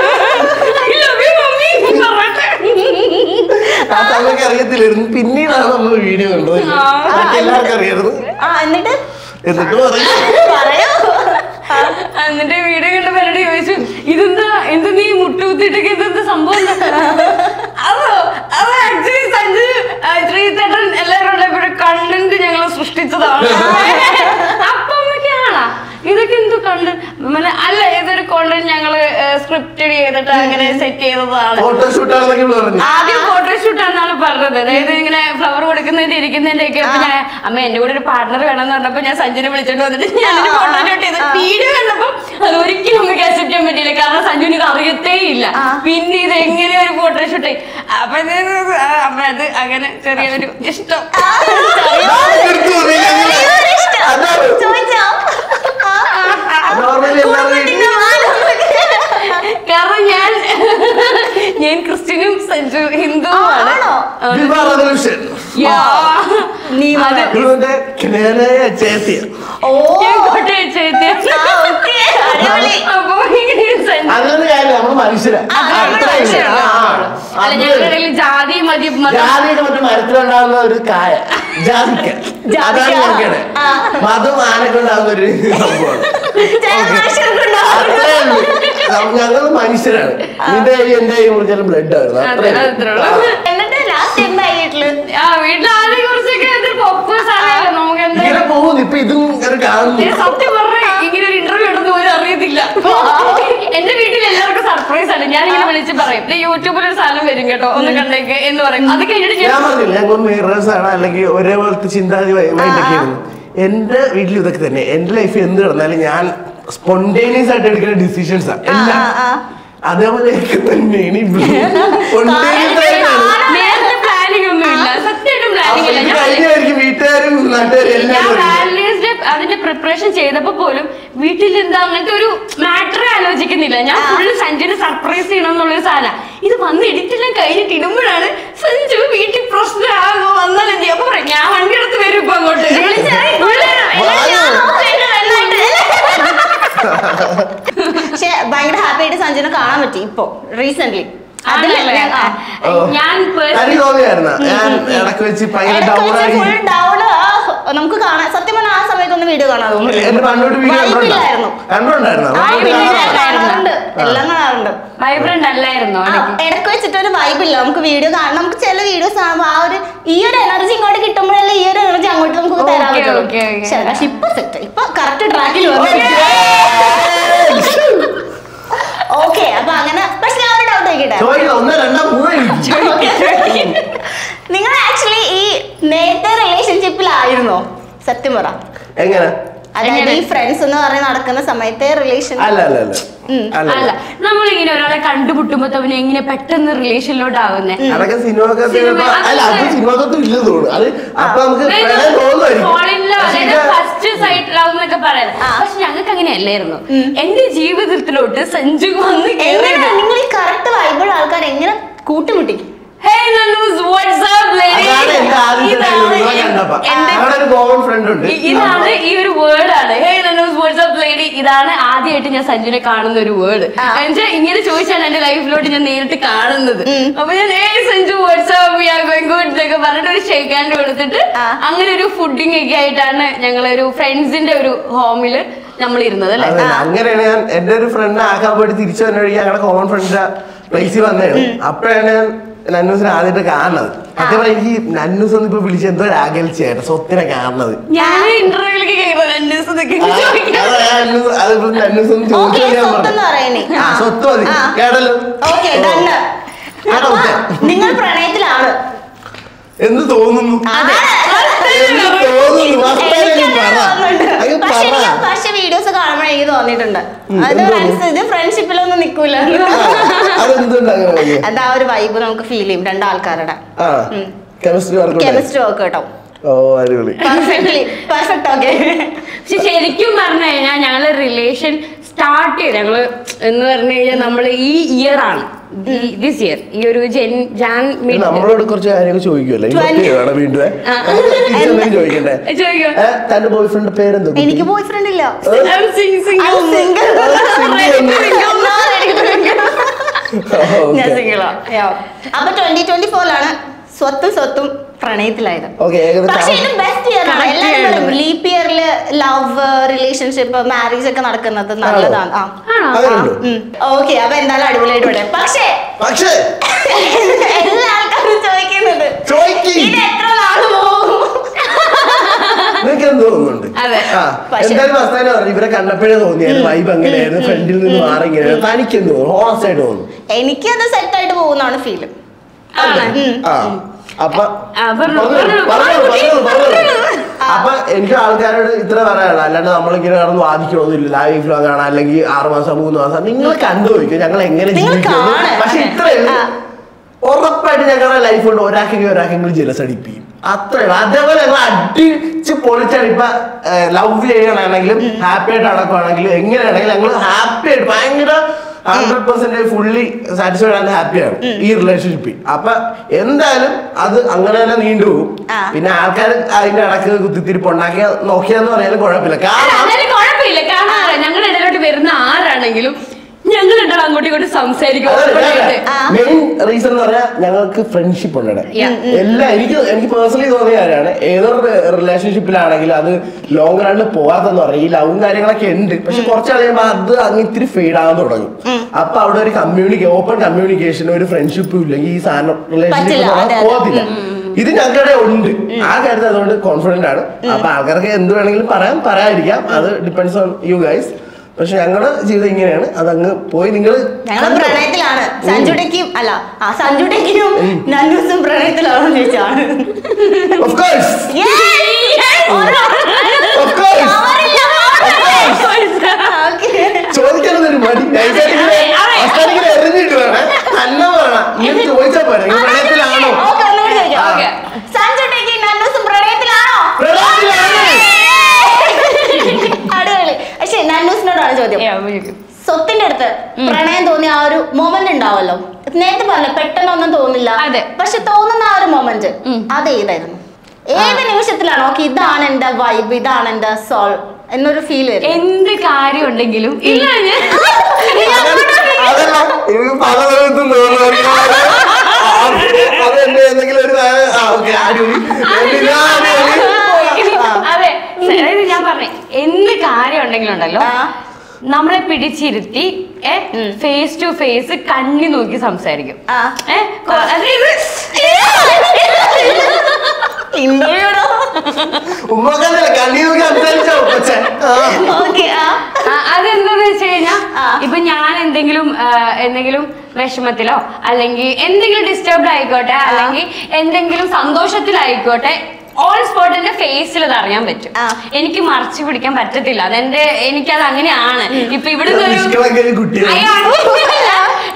ആ സമയത്ത് അറിയത്തില്ലായിരുന്നു പിന്നീടാണ് നമ്മൾ വീഡിയോ കണ്ടത് ബാക്കി എല്ലാവർക്കും അറിയായിരുന്നു ആ എന്നിട്ട് എന്നിട്ട് പറയും പറയൂ എന്നിട്ട് വീഡിയോ കണ്ട പേരോട് ചോദിച്ചു ഇതെന്താ എന്താ നീ മുട്ടുകുത്തിട്ടൊക്കെ ഇതെന്താ സംഭവം എന്താ?" അതോ അത് ആക്ച്വലി സഞ്ജു ശ്രീചേട്ടൻ എല്ലാവരും ഉള്ളപ്പോഴും കണ്ടന്റ് ഞങ്ങൾ സൃഷ്ടിച്ചതാണ് അപ്പം അമ്മയ്ക്കാണാ ഇതൊക്കെ എന്തോ കണ്ട് അല്ല ഇതൊരു കോണ്ടന്റ് ഞങ്ങള് സ്ക്രിപ്റ്റ് ചെയ്തിട്ട് അങ്ങനെ സെറ്റ് ചെയ്തതാണ് ഫോട്ടോഷൂട്ട് ആണെന്നൊക്കെ ഇവള് പറഞ്ഞു ആദ്യം ഫോട്ടോഷൂട്ട് ആണെന്നാണ് പറഞ്ഞത് അതായത് ഇങ്ങനെ ഫ്ലവർ കൊടുക്കുന്നതിന്റെ ഇരിക്കുന്നതിന്റെ ഒക്കെ അപ്പൊ ഞാൻ അമ്മ എന്റെ കൂടെ ഒരു പാർട്ണർ വേണമെന്ന് പറഞ്ഞപ്പോ ഞാൻ സഞ്ജുനെ വിളിച്ചോണ്ട് വന്നിട്ട് ഞാൻ ഫോട്ടോ ഷൂട്ട് ചെയ്ത് വീഡിയോ കണ്ടപ്പോ അത് ഒരിക്കലും നമുക്ക് അക്സെപ്റ്റ് ചെയ്യാൻ പറ്റിയില്ല കാരണം സഞ്ജുന് ഇത് അറിയത്തേ ഇല്ല പിന്നെ ഇത് എങ്ങനെ ഒരു ഫോട്ടോ ഷൂട്ട് അപ്പൊ ഇത് അപ്പൊ അത് അങ്ങനെ ചെറിയൊരു ഇഷ്ടം എടുത്തു, നീ അങ്ങനെ. ചെറിയൊരു ഇഷ്ടം. അതാണ്. ചോദിച്ചോ ആ. നോർമലി എല്ലാവരും കുടുംബത്തിന്റെ മാനം. കാരണം ഞാൻ ഞാൻ ക്രിസ്ത്യനും സഞ്ജു ഹിന്ദുവുമാണ് ആണോ? വിവാഹ റെവല്യൂഷൻ യാ. നീ അത് ഇവളുടെ ക്ലേനയ ചേത്തിയ ഓ ഞാൻ കോട്ടയം ചേത്തിയ ആ, okay. അടിപൊളി അപ്പൊ ഇങ്ങനെ സഞ്ജു അതിലൊന്നും കാര്യമില്ല നമ്മള് മനുഷ്യരാ അത് നമ്മുടെ അത്രേ ഉള്ളൂ. മനുഷ്യരാണ്. ആ, ആ. അല്ല അത് ഞങ്ങളുടെ ഇടയിൽ ജാതി മതി മതം ജാതിയൊക്കെ മറ്റേ മരത്തിലുണ്ടാകുന്ന ഒരു കായ ജാതിക്ക അതാണ് നോക്കണേ ആ. മതം ആനക്കുണ്ടാകുന്ന ഒരു സംഭവമാണ് ചില മനുഷ്യർക്കുണ്ടാവും. അത്രേ ഉള്ളൂ ഞങ്ങൾ മനുഷ്യരാണ് നിന്റെ കൈ എന്റെ കൈ മുറിച്ചാലും ബ്ലഡ് ആയിരുന്നു അതെ, അത്രേ അത്രേ ഉള്ളൂ. ഉള്ളൂ. എന്നിട്ട് ലാസ്റ്റ് എന്തായി വീട്ടില് ആ വീട്ടിൽ ആദ്യം കുറച്ചൊക്കെ ഇത് പപ്പൂസ് അറിയാലോ നമുക്ക് എന്താ ഇങ്ങനെ പോകുന്നു ഇപ്പൊ ഇതും ഇങ്ങനെ കാണുന്നു ഞാൻ സത്യം പറഞ്ഞ ഇങ്ങനെ ഒരു ഇന്റർവ്യൂ ഉണ്ടെന്ന് പോലും അറിയത്തില്ല എന്റെ വീട്ടിൽ എല്ലാവർക്കും സർപ്രൈസ് ആണ് ഞാൻ ഇങ്ങനെ വിളിച്ച് പറയും "ദേ യൂട്യൂബിൽ ഒരു സാധനം വരും കേട്ടോ ഒന്ന് കണ്ടേക്ക് എന്ന് പറയും അത് കഴിഞ്ഞിട്ട് ഞാൻ ഞാൻ പറഞ്ഞില്ല ഞങ്ങൾ മിറേഴ്സ് ആണ് അല്ലെങ്കിൽ ഒരേപോലത്തെ ചിന്താഗതി മൈൻഡൊക്കെ ആയിരുന്നു എന്റെ വീട്ടിൽ ഇതൊക്കെ തന്നെ എന്റെ ലൈഫ് എന്ത് കിടന്നാലും ഞാൻ സ്പോണ്ടേനിയസ് ആയിട്ട് എടുക്കുന്ന ഡിസിഷൻസ് എല്ലാം ആ, ആ. അതേപോലെയൊക്കെ തന്നെയാണ് സ്പോണ്ടേനിയസ് ആയിട്ടാണ് നേരത്തെ പ്ലാനിങ് ഒന്നും ഇല്ല സത്യമായിട്ടും പ്ലാനിങ് ഇല്ല ഇത് ഞാൻ കഴിഞ്ഞായിരിക്കും വീട്ടുകാരും നാട്ടുകാരും ഞാൻ എല്ലാം അറിയും. വാലന്റൈൻസ് ഡേ അതിന്റെ പ്രിപ്പറേഷൻ ചെയ്തപ്പോ പോലും വീട്ടിൽ എന്താ അങ്ങനത്തെ ഒരു മാറ്റർ ആലോചിക്കുന്നില്ല ഞാൻ ഫുള്ള് സഞ്ജുനെ സർപ്രൈസ് ചെയ്യണം എന്നുള്ളൊരു സാധനം ഇത് വന്ന് എഡിറ്റെല്ലാം കഴിഞ്ഞിട്ട് ഇടുമ്പോഴാണ് സഞ്ജു വീട്ടിൽ പ്രശ്നമാകുമോ വന്നാൽ എന്ത് ചെയ്യും? അപ്പൊ പറയും ഞാൻ വണ്ടി എടുത്ത് വരും ഇപ്പൊ അങ്ങോട്ട് പക്ഷെ ഭയങ്കര ഹാപ്പി ആയിട്ട് സഞ്ജുനെ കാണാൻ പറ്റി ഇപ്പൊ റീസെന്റ് ആണല്ലേ? ഓ. ഞാൻ തനിക്ക് personally- തോന്നിയായിരുന്ന ഞാൻ ഇടക്ക് വെച്ച് ഭയങ്കര ഡൗൺ ആയി ഫുൾ ഡൗൺ നമുക്ക് കാണാൻ സത്യം പറഞ്ഞാൽ ആ സമയത്ത് ഒന്ന് വീഡിയോ കാണാൻ തോന്നുന്നു എന്റെ പണ്ടോട്ട് വീഡിയോ വൈബില്ലായിരുന്നു. കണ്ടോണ്ടായിരുന്നു ആ, പിന്നെ കണ്ടോണ്ടായിരുന്നു കാണാറുണ്ട് എല്ലാം കാണാറുണ്ട് വൈബ്രന്റ് അല്ലായിരുന്നോ ആ, ഇടയ്ക്ക് ഇടയ്ക്ക് വെച്ചിട്ട് ഒരു വൈബില്ല നമുക്ക് വീഡിയോ കാണാം നമുക്ക് ചില വീഡിയോസ് കാണുമ്പോൾ ആ ഒരു ഈ ഒരു എനർജി ഇങ്ങോട്ട് കിട്ടുമ്പോഴല്ലേ ഈ ഒരു എനർജി അങ്ങോട്ട് നമുക്ക് തരാൻ Okay, പറ്റുള്ളൂ okay, okay. ശരി, പക്ഷെ ഇപ്പൊ സെറ്റ് ഇപ്പൊ കറക്റ്റ് ട്രാക്കിൽ ഓക്കെ അപ്പൊ അങ്ങനെ പക്ഷെ ഞാൻ ഒരു ഡൗട്ട് ചോദിക്കട്ടെ ചോദിക്കണം ഒന്ന് രണ്ടോ മൂന്നോ ഇഞ്ച്. നിങ്ങൾ ആക്ച്വലി ഈ നേരത്തെ റിലേഷൻഷിപ്പിലായിരുന്നോ സത്യം പറ എങ്ങനെ അതായത് എങ്ങനെ? ഈ ഫ്രണ്ട്സ് എന്ന് പറഞ്ഞ് നടക്കുന്ന സമയത്തെ റിലേഷൻ അല്ല അല്ല അല്ല അല്ല അല്ല നമ്മളിങ്ങനെ ഒരാളെ കണ്ടുമുട്ടുമ്പോ അവന് എങ്ങനെ പെട്ടെന്ന് റിലേഷനിലോട്ട് ആവുന്നേ അതൊക്കെ സിനിമക്കത്ത് സിനിമ- ചിലപ്പോ- അല്ല അത് അതൊക്കെ- സിനിമക്കത്തും ഇല്ലെന്ന് തോന്നുന്നു അത് അപ്പൊ നമുക്ക് പ്രണയം തോന്നുമായിരിക്കും Fall in love, പക്ഷേ അതായത് ഇത് first സൈഡ് ലവ് എന്നൊക്കെ പറയാം പക്ഷെ ഞങ്ങൾക്ക് അങ്ങനെ അല്ലായിരുന്നു എന്റെ ജീവിതത്തിലോട്ട് സഞ്ജു വന്ന് എങ്ങനെ കേറിയത് നിങ്ങൾ ഈ കറക്റ്റ് വൈബിൾ ആൾക്കാർ എങ്ങനെ കൂട്ടിമുട്ടിക്കും Hey, Nanus, what's up, lady? അതാണ് എന്റെ ആദ്യത്തെ ഇതാണ് ഡയലോഗ് കണ്ടപ്പോ എന്റെ അവിടെ ഒരു കോമൺ ഫ്രണ്ട് ഉണ്ട് ഇ- ഇതാണ് ഈ ഒരു വേർഡ് ആണ് ഹേ നന്നൂസ് വാട്സ്ആപ്പ് ലേഡി ഇതാണ് ആദ്യമായിട്ട് ഞാൻ സഞ്ജുനെ കാണുന്ന ഒരു വേർഡ് എന്നുവെച്ചാൽ ഇങ്ങനെ ചോദിച്ചാണ് എന്റെ ലൈഫിലോട്ട് ഞാൻ നേരിട്ട് കാണുന്നത് അപ്പൊ ഞാൻ ഏ Sanju WhatsApp we are going good എന്നൊക്കെ പറഞ്ഞിട്ട് ഒരു ഷേക്ക് ഹാൻഡ് കൊടുത്തിട്ട് ആ. അങ്ങനെ ഒരു ഫുഡിങ് ഒക്കെ ആയിട്ടാണ് ഞങ്ങളൊരു ഫ്രണ്ട്സിന്റെ ഒരു ഹോമില് നമ്മൾ ഇരുന്നത് അല്ലെ അതല്ല അങ്ങനെയാണ് ഞാൻ എന്റെ ഒരു ഫ്രണ്ട് ആക്കാൻ പോയിട്ട് തിരിച്ചു വന്ന വഴി ഞങ്ങളുടെ കോമൺ ഫ്രണ്ടിന്റെ പ്ലേസിൽ വന്നതാണ് അപ്പോഴാണ് ഞാൻ നന്നൂസിനെ ആദ്യമായിട്ട് കാണുന്നത് സത്യം പറഞ്ഞാൽ എനിക്ക് നന്നൂസ് ഒന്ന് ഇപ്പൊ വിളിച്ച് എന്തോ ഒരു അകൽച്ചയായിട്ട് സ്വത്തിനെ കാണുന്നത് ഞാൻ ഇന്റർവ്യൂലേക്ക് കയറുന്നത് അന്വേഷണം ഇതൊക്കെ ആ, ചോദിക്കാൻ. അതാ ഞാൻ നന്നൂസ് അതിപ്പോ നന്നൂസ് ഒന്ന് ഓക്കെ ചോദിച്ചു ഞാൻ സ്വത്തെന്ന് പറഞ്ഞു പറയണേ ആ സ്വത്ത് മതി കേട്ടല്ലോ ഓക്കെ ഡണ്ണ് ആണോ ഉത്തരം? നിങ്ങൾ പ്രണയത്തിലാണ് എന്ത് തോന്നുന്നു അതെ. എന്ത് തോന്നുന്നു മസ്താനി എനിക്കങ്ങനെ പറ തോന്നുന്നുണ്ട്. അയ്യോ പക്ഷെ പറ എനിക്ക് പക്ഷെ വീഡിയോസ് കാണുമ്പോൾ എനിക്ക് തോന്നിയിട്ടുണ്ട് ഉം, അത് എന്ത് friends- ഇത് ഫ്രണ്ട്ഷിപ്പിലൊന്നും നിക്കൂല അതെന്തുണ്ട് അങ്ങനെ തോന്നിയത്? എന്താ ഒരു വൈബ് നമുക്ക് ഫീൽ ചെയ്യും രണ്ടാൾക്കാരുടെ ആ കെമിസ്ട്രി വർക്ക് കെമിസ്ട്രി വർക്ക് കേട്ടോ ഓ അടിപൊളി പെർഫെക്റ്റ്ലി പെർഫെക്റ്റ് ഓക്കെ പക്ഷെ ശരിക്കും പറഞ്ഞു കഴിഞ്ഞാൽ ഞങ്ങള് റിലേഷൻ സ്റ്റാർട്ട് ചെയ്ത് ഞങ്ങള് എന്ന് പറഞ്ഞു കഴിഞ്ഞാൽ നമ്മൾ ഈ ഇയർ ആണ് ദിസ് ഇയർ ഈ ഒരു ജൻ ജാൻ ഇത് നമ്മളോട് കുറച്ച് കാര്യങ്ങൾ ചോദിക്കുമല്ലോ Twenty- വേണം വീണ്ടും ഏ? നമുക്ക് തിരിച്ചെന്തെങ്കിലും ചോദിക്കണ്ടേ ചോദിക്കോ ഏ, തന്റെ ബോയ് ഫ്രണ്ട് പേരെന്താ കുട്ടി? എനിക്ക് ബോയ് ഫ്രണ്ട് ഇല്ല I'm sing- single. I'm single. single ഒന്ന്. ഞാൻ Okay. സിംഗിളാ അപ്പൊ ട്വന്റി ട്വന്റി ഫോറിലാണ് സ്വത്തും സ്വത്തും പ്രണയത്തിലായത് Okay, ഏകദേശം പക്ഷെ ഇത് ബെസ്റ്റ് ഇയർ ആണ് Correct എല്ലാവരും year പറയും ആണ്. ലീപ്പ് ഇയറിൽ ലവ് റിലേഷൻഷിപ്പ് മാരേജ് ഒക്കെ നടക്കുന്നത് നല്ലതാണ് ആ ആണോ അതുണ്ടോ ഓക്കെ അപ്പൊ എന്തായാലും അടിപൊളിയായിട്ട് പറയാം പക്ഷേ പക്ഷേ എല്ലാ ആൾക്കാരും ചോദിക്കുന്നുണ്ട് ചോയ്ക്ക് ഇത് എത്ര നാള് പോകും നിനക്ക് എന്ത് തോന്നുന്നുണ്ട് അതെ. ആ പക്ഷേ- എന്തായാലും മസ്താനെ പറഞ്ഞു ഇവരെ കണ്ടപ്പോഴേ തോന്നിയായിരുന്നു വൈബ് എങ്ങനെയായിരുന്നു ഫ്രണ്ടിൽ നിന്ന് മാറി ഇങ്ങനെയായിരുന്നു തനിക്ക് എന്ത് തോന്നുന്നു ഹോണസ്റ്റ് ആയിട്ട് തോന്നുന്നു എനിക്കത് സെറ്റ് ആയിട്ട് പോകുന്നതാണ് ഫീൽ ആണ്. ആ അപ്പൊ ആ, പറഞ്ഞോ, പറഞ്ഞോളൂ, പറഞ്ഞോളൂ, പറഞ്ഞോളൂ, പറഞ്ഞോളൂ, പറഞ്ഞോളൂ. അപ്പൊ എനിക്ക് ആൾക്കാരോട് ഇത്ര പറയാനുള്ളൂ അല്ലാണ്ട് നമ്മളിങ്ങനെ കിടന്ന് വാദിക്കണമെന്നില്ല ലൈഫ് ലോങ് ആണ് അല്ലെങ്കിൽ ആറ് മാസം മൂന്ന് മാസം നിങ്ങൾ കണ്ടുപോയിക്കും ഞങ്ങൾ എങ്ങനെ നിങ്ങൾ ജീവിക്കുന്നു കാണ്. പക്ഷെ ഇത്രയുള്ളൂ ആ. ഉറപ്പായിട്ട് ഞങ്ങളുടെ ലൈഫ് കൊണ്ട് ഒരാൾക്കെങ്കിലും ഒരാൾക്കെങ്കിലും ജലസ് അടിപ്പിക്കും അത്രേ ഉള്ളൂ അതേപോലെ ഞങ്ങൾ അടിച്ച് പൊളിച്ചാണ് ഇപ്പൊ ലവ് ചെയ്യണമെങ്കിലും ഹാപ്പി ആയിട്ട് നടക്കുകയാണെങ്കിലും എങ്ങനെയാണെങ്കിലും ഞങ്ങൾ ഹാപ്പി ആയിട്ട് ഭയങ്കര hundred percent fully satisfied and ഹാപ്പിയാണ് ഈ റിലേഷൻഷിപ്പിൽ അപ്പൊ എന്തായാലും അത് അങ്ങനെ തന്നെ നീണ്ടുപോകും ആ. പിന്നെ ആൾക്കാർ അതിന്റെ ഇടക്ക് കുത്തിത്തിരിപ്പ് ഉണ്ടാക്കിയ നോക്കിയാന്ന് പറയാനും കുഴപ്പമില്ല അല്ല, കാരണം അതിന് കുഴപ്പമില്ല കാരണം ഞങ്ങളുടെ ഇടയിലോട്ട് വരുന്ന ആരാണെങ്കിലും ഞങ്ങൾ രണ്ടാളും അങ്ങോട്ടും ഇങ്ങോട്ടും സംസാരിക്കും open ആയിട്ട്. ആ. മെയിൻ റീസൺ എന്ന് പറഞ്ഞാൽ ഞങ്ങൾക്ക് ഫ്രണ്ട്ഷിപ്പ് ഉണ്ട് ഇവിടെ. Yeah. എല്ലാ എനിക്ക് എനിക്ക് പേഴ്സണലി തോന്നിയ കാര്യമാണ് ഏതൊരു റിലേഷൻഷിപ്പിലാണെങ്കിലും അത് ലോങ് റണ്ണിൽ പോകാത്തെന്ന് പറയും ഈ ലവും കാര്യങ്ങളൊക്കെ ഉണ്ട് പക്ഷെ കുറച്ച് കഴിയുമ്പോൾ അത് അങ്ങ് ഇത്തിരി ഫെയ്ഡ് ആകാൻ തുടങ്ങും അപ്പൊ അവിടെ ഒരു കമ്മ്യൂണിക്കേ ഓപ്പൺ കമ്മ്യൂണിക്കേഷൻ ഒരു ഫ്രണ്ട്ഷിപ്പും ഇല്ലെങ്കിൽ ഈ സാധനം പറ്റില്ല, അതെ, റിലേഷൻഷിപ്പ് അതെ. പോകത്തില്ല ഇത് ഞങ്ങളുടെ ഉണ്ട് ആ കാര്യത്തിൽ അതുകൊണ്ട് കോൺഫിഡന്റ് ആണ് അപ്പൊ ആൾക്കാർക്ക് എന്ത് വേണമെങ്കിലും പറയാം പറയാതിരിക്കാം അത് ഡിപ്പെൻസ് ഓൺ യു ഗൈസ് പക്ഷെ ഞങ്ങളുടെ ജീവിതം ഇങ്ങനെയാണ് അതങ്ങ് പോയി നിങ്ങൾ ഞങ്ങൾ പ്രണയത്തിലാണ് സഞ്ജുടേക്കും അല്ല ആ സഞ്ജുടേക്കും നന്നൂസും പ്രണയത്തിലാണോ ചോദിച്ചാണ് Of course. Of course. ചോദിക്കണത് ഒരു മടി നൈസായിട്ട് ഇങ്ങനെ അതെ, അതെ. അവസാനിങ്ങനെ എറിഞ്ഞിട്ട് വേണം തന്നെ പറയണം ഇങ്ങനെ ചോദിച്ചാ പോരെ നിങ്ങൾ പ്രണയത്തിലാണോ ആ. സഞ്ജുടേക്കും നന്നൂസും പ്രണയത്തിലാണോ പ്രണയത്തിലാണ്. അടിപൊളി പക്ഷെ നന്നൂസിനോടാണ് ചോദ്യം Yeah, വിളിക്കും. സ്വത്തിന്റെ അടുത്ത് പ്രണയം തോന്നിയ ആ ഒരു മൊമെന്റ് ഉണ്ടാവല്ലോ നേരത്തെ പറഞ്ഞ പെട്ടെന്നൊന്നും തോന്നില്ല അതെ. പക്ഷെ തോന്നുന്ന ആ ഒരു മൊമെന്റ് അത് ഏതായിരുന്നു ഏത് നിമിഷത്തിലാണോ ഓക്കെ ഇതാണ് എന്റെ വൈബ് ഇതാണ് എന്റെ സോൾ എന്നൊരു ഫീൽ വരും എന്ത് കാര്യം ഉണ്ടെങ്കിലും ഇല്ല ഞാൻ അതല്ല എനിക്ക് പല സമയത്തും തോന്നുന്നു അത് എന്റെ എന്തെങ്കിലും ഒരു ആ ഓക്കെ അടിപൊളി എന്തിനാ അടിപൊളി? ആ. അതെ അതായത് ഞാൻ പറഞ്ഞേ എന്ത് കാര്യം ഉണ്ടെങ്കിലും ഉണ്ടല്ലോ ആ. നമ്മളെ പിടിച്ചിരുത്തി ഫേസ് ടു ഫേസ് കണ്ണി നോക്കി സംസാരിക്കും ആ. ഏ, കൊ- അതായത് ഇന്റർവ്യൂടോ ഉമ്മക്കല്ലേ കണ്ണീർ നോക്കി സംസാരിച്ചോ കൊച്ചേ ആ. ഓക്കെ ആ ആ, അതെന്താന്ന് വെച്ച് കഴിഞ്ഞാ ആ. ഇപ്പൊ ഞാൻ എന്തെങ്കിലും ആ, എന്തെങ്കിലും വിഷമത്തിലോ അല്ലെങ്കിൽ എന്തെങ്കിലും ഡിസ്റ്റർബ്ഡ് ആയിക്കോട്ടെ അല്ലെങ്കിൽ എന്തെങ്കിലും സന്തോഷത്തിലായിക്കോട്ടെ ഓൾ സ്പോട്ട് എന്റെ ഫേസിൽ അത് അറിയാൻ പറ്റും ആ. എനിക്ക് മറച്ചു പിടിക്കാൻ പറ്റത്തില്ല അതെന്റെ എനിക്കത് അങ്ങനെയാണ് ഇപ്പൊ ഇവിടുന്ന് ഒരു നിഷ്കളങ്കരും കുട്ടികളും. അയ്യോ, അങ്ങനെയല്ല.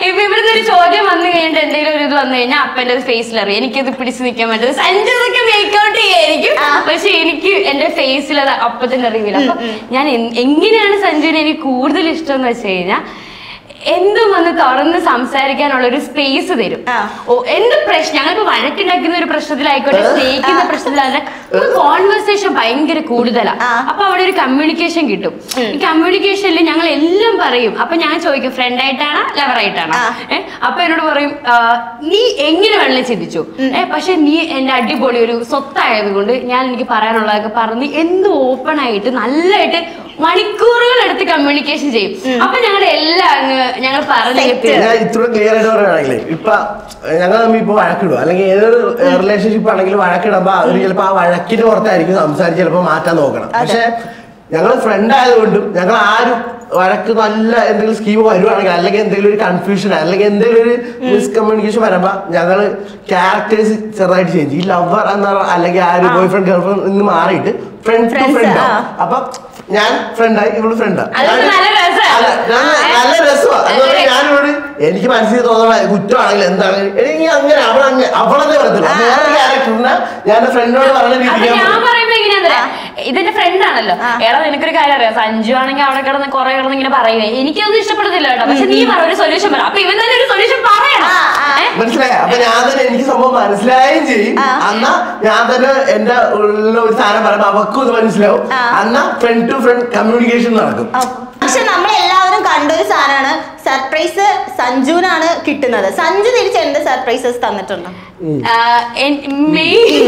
ഇപ്പൊ ഇവിടുന്ന് ഒരു ചോദ്യം വന്നു കഴിഞ്ഞിട്ട് എന്തെങ്കിലും ഒരു ഇത് വന്നു കഴിഞ്ഞാൽ അപ്പന്റെ ഫേസിൽ അറിയാം എനിക്കത് പിടിച്ചു നിൽക്കാൻ പറ്റും സഞ്ജതൊക്കെ മേക്കൗട്ട് ചെയ്യായിരിക്കും പക്ഷെ എനിക്ക് എന്റെ ഫേസിൽ അത് അപ്പൊ തന്നെ അറിയില്ല അപ്പൊ ഞാൻ എൻ- എങ്ങനെയാണ് സഞ്ജുവിനെ എനിക്ക് കൂടുതൽ ഇഷ്ടം എന്ന് വെച്ച് കഴിഞ്ഞാൽ എന്തും വന്ന് തുറന്ന് സംസാരിക്കാനുള്ള ഒരു സ്പേസ് തരും ആ. ഓ എന്ത് പ്രശ്നം ഞങ്ങളിപ്പോ വഴക്കുണ്ടാക്കുന്ന ഒരു പ്രശ്നത്തിലായിക്കോട്ടെ സ്നേഹിക്കുന്ന പ്രശ്നത്തിലായിക്കോട്ടെ കോൺവെർസേഷൻ ഭയങ്കര കൂടുതലാ ആ. അപ്പൊ അവിടെ ഒരു കമ്മ്യൂണിക്കേഷൻ കിട്ടും ഈ കമ്മ്യൂണിക്കേഷനിൽ ഞങ്ങൾ എല്ലാം പറയും അപ്പൊ ഞാൻ ചോദിക്കും ഫ്രണ്ട് ആയിട്ടാണോ ലവർ ആയിട്ടാണോ ആ. ഏ അപ്പൊ എന്നോട് പറയും ആ, നീ എങ്ങനെ വേണമെങ്കിലും ചിന്തിച്ചു ഏ പക്ഷെ നീ എന്റെ അടിപൊളി ഒരു സ്വത്തായത് കൊണ്ട് ഞാൻ എനിക്ക് പറയാനുള്ളതൊക്കെ പറഞ്ഞ് എന്ത് ഓപ്പൺ ആയിട്ട് നല്ലതായിട്ട് മണിക്കൂറുകൾ എടുത്ത് കമ്മ്യൂണിക്കേഷൻ ചെയ്യും അപ്പൊ ഞങ്ങളുടെ എല്ലാം അങ്ങ് ഞങ്ങൾ പറഞ്ഞു Set. ഞാൻ ഇത്ര ക്ലിയർ ആയിട്ട് പറയുകയാണെങ്കിൽ ഇപ്പൊ ഞങ്ങൾ തമ്മിൽ ഇപ്പൊ വഴക്കിടുക അല്ലെങ്കിൽ ഏതൊരു റിലേഷൻഷിപ്പ് ആണെങ്കിലും വഴക്കിടുമ്പോ അവര് ചിലപ്പോ ആ വഴക്കിന് പുറത്തായിരിക്കും സംസാരിച്ച് ചിലപ്പോ മാറ്റാൻ നോക്കണം പക്ഷെ ഞങ്ങൾ ഫ്രണ്ട് ആയതുകൊണ്ടും ഞങ്ങൾ ആരും വഴക്ക് നല്ല എന്തെങ്കിലും സ്കീം വരുവാണെങ്കിൽ അല്ലെങ്കിൽ എന്തെങ്കിലും ഒരു കൺഫ്യൂഷൻ അല്ലെങ്കിൽ എന്തെങ്കിലും ഒരു മിസ്കമ്മ്യൂണിക്കേഷൻ വരുമ്പോ ഞങ്ങള് ക്യാരക്ടേഴ്സ് ചെറുതായിട്ട് ചേഞ്ച് ഈ ലവർ എന്ന അല്ലെങ്കിൽ ആ ഒരു ബോയ് ഫ്രണ്ട് ഗേൾ ഫ്രണ്ട് നിന്ന് മാറിയിട്ട് ഫ്രണ്ട് ടു Friends, ഫ്രണ്ട് ആ. അപ്പൊ ഞാൻ ഫ്രണ്ടായി ഇവള് ഫ്രണ്ടാ അതൊക്കെ നല്ല രസാ. നല്ല രസമാണ് അതുപോലെ ഞാനിവിടെ എനിക്ക് മനസ്സിൽ തോന്നുന്ന കുറ്റമാണെങ്കിൽ എന്താണ് എനിക്ക് അങ്ങനെ അവളങ്ങനെ അവളെന്നെ പറയത്തില്ല വേറെ ക്യാരക്ടറിനെ ഞാൻ എന്റെ ഫ്രണ്ടിനോട് പറയുന്ന അപ്പൊ രീതിക്ക് ഞാൻ ഞാൻ പറയുമ്പോ എങ്ങനെയാ ഇതെന്റെ ഫ്രണ്ട് ആണല്ലോ എടാ നിനക്കൊരു കാര്യം അറിയാം സഞ്ജു ആണെങ്കിൽ അവിടെ കിടന്ന് കുറെ കിടന്ന് ഇങ്ങനെ പറയുവേ എനിക്കൊന്നും ഇഷ്ടപ്പെടുന്നില്ല കേട്ടോ പക്ഷെ നീ പറ ഒരു സൊല്യൂഷൻ പറ അപ്പൊ ഇവൻ തന്നെ ഒരു സൊല്യൂഷൻ പറയണം ആ, ആ. ഏ? മനസ്സിലായ അപ്പൊ ഞാൻ തന്നെ എനിക്ക് സംഭവം മനസ്സിലായും ചെയ്യും അന്നാ ഞാൻ തന്നെ എന്റെ ഉള്ള ഒരു സാധനം പറയുമ്പോ അവക്കും ഇത് മനസ്സിലാവും ആ. അന്നാ ഫ്രണ്ട് ടു ഫ്രണ്ട് കമ്മ്യൂണിക്കേഷൻ നടക്കും പക്ഷെ നമ്മൾ എല്ലാവരും കണ്ടൊരു സാധനമാണ് സർപ്രൈസ് സഞ്ജുവിനാണ് കിട്ടുന്നത് സഞ്ജു തിരിച്ച് എന്ത് സർപ്രൈസസ് തന്നിട്ടുണ്ടോ ആ, എൻ- മെയ്-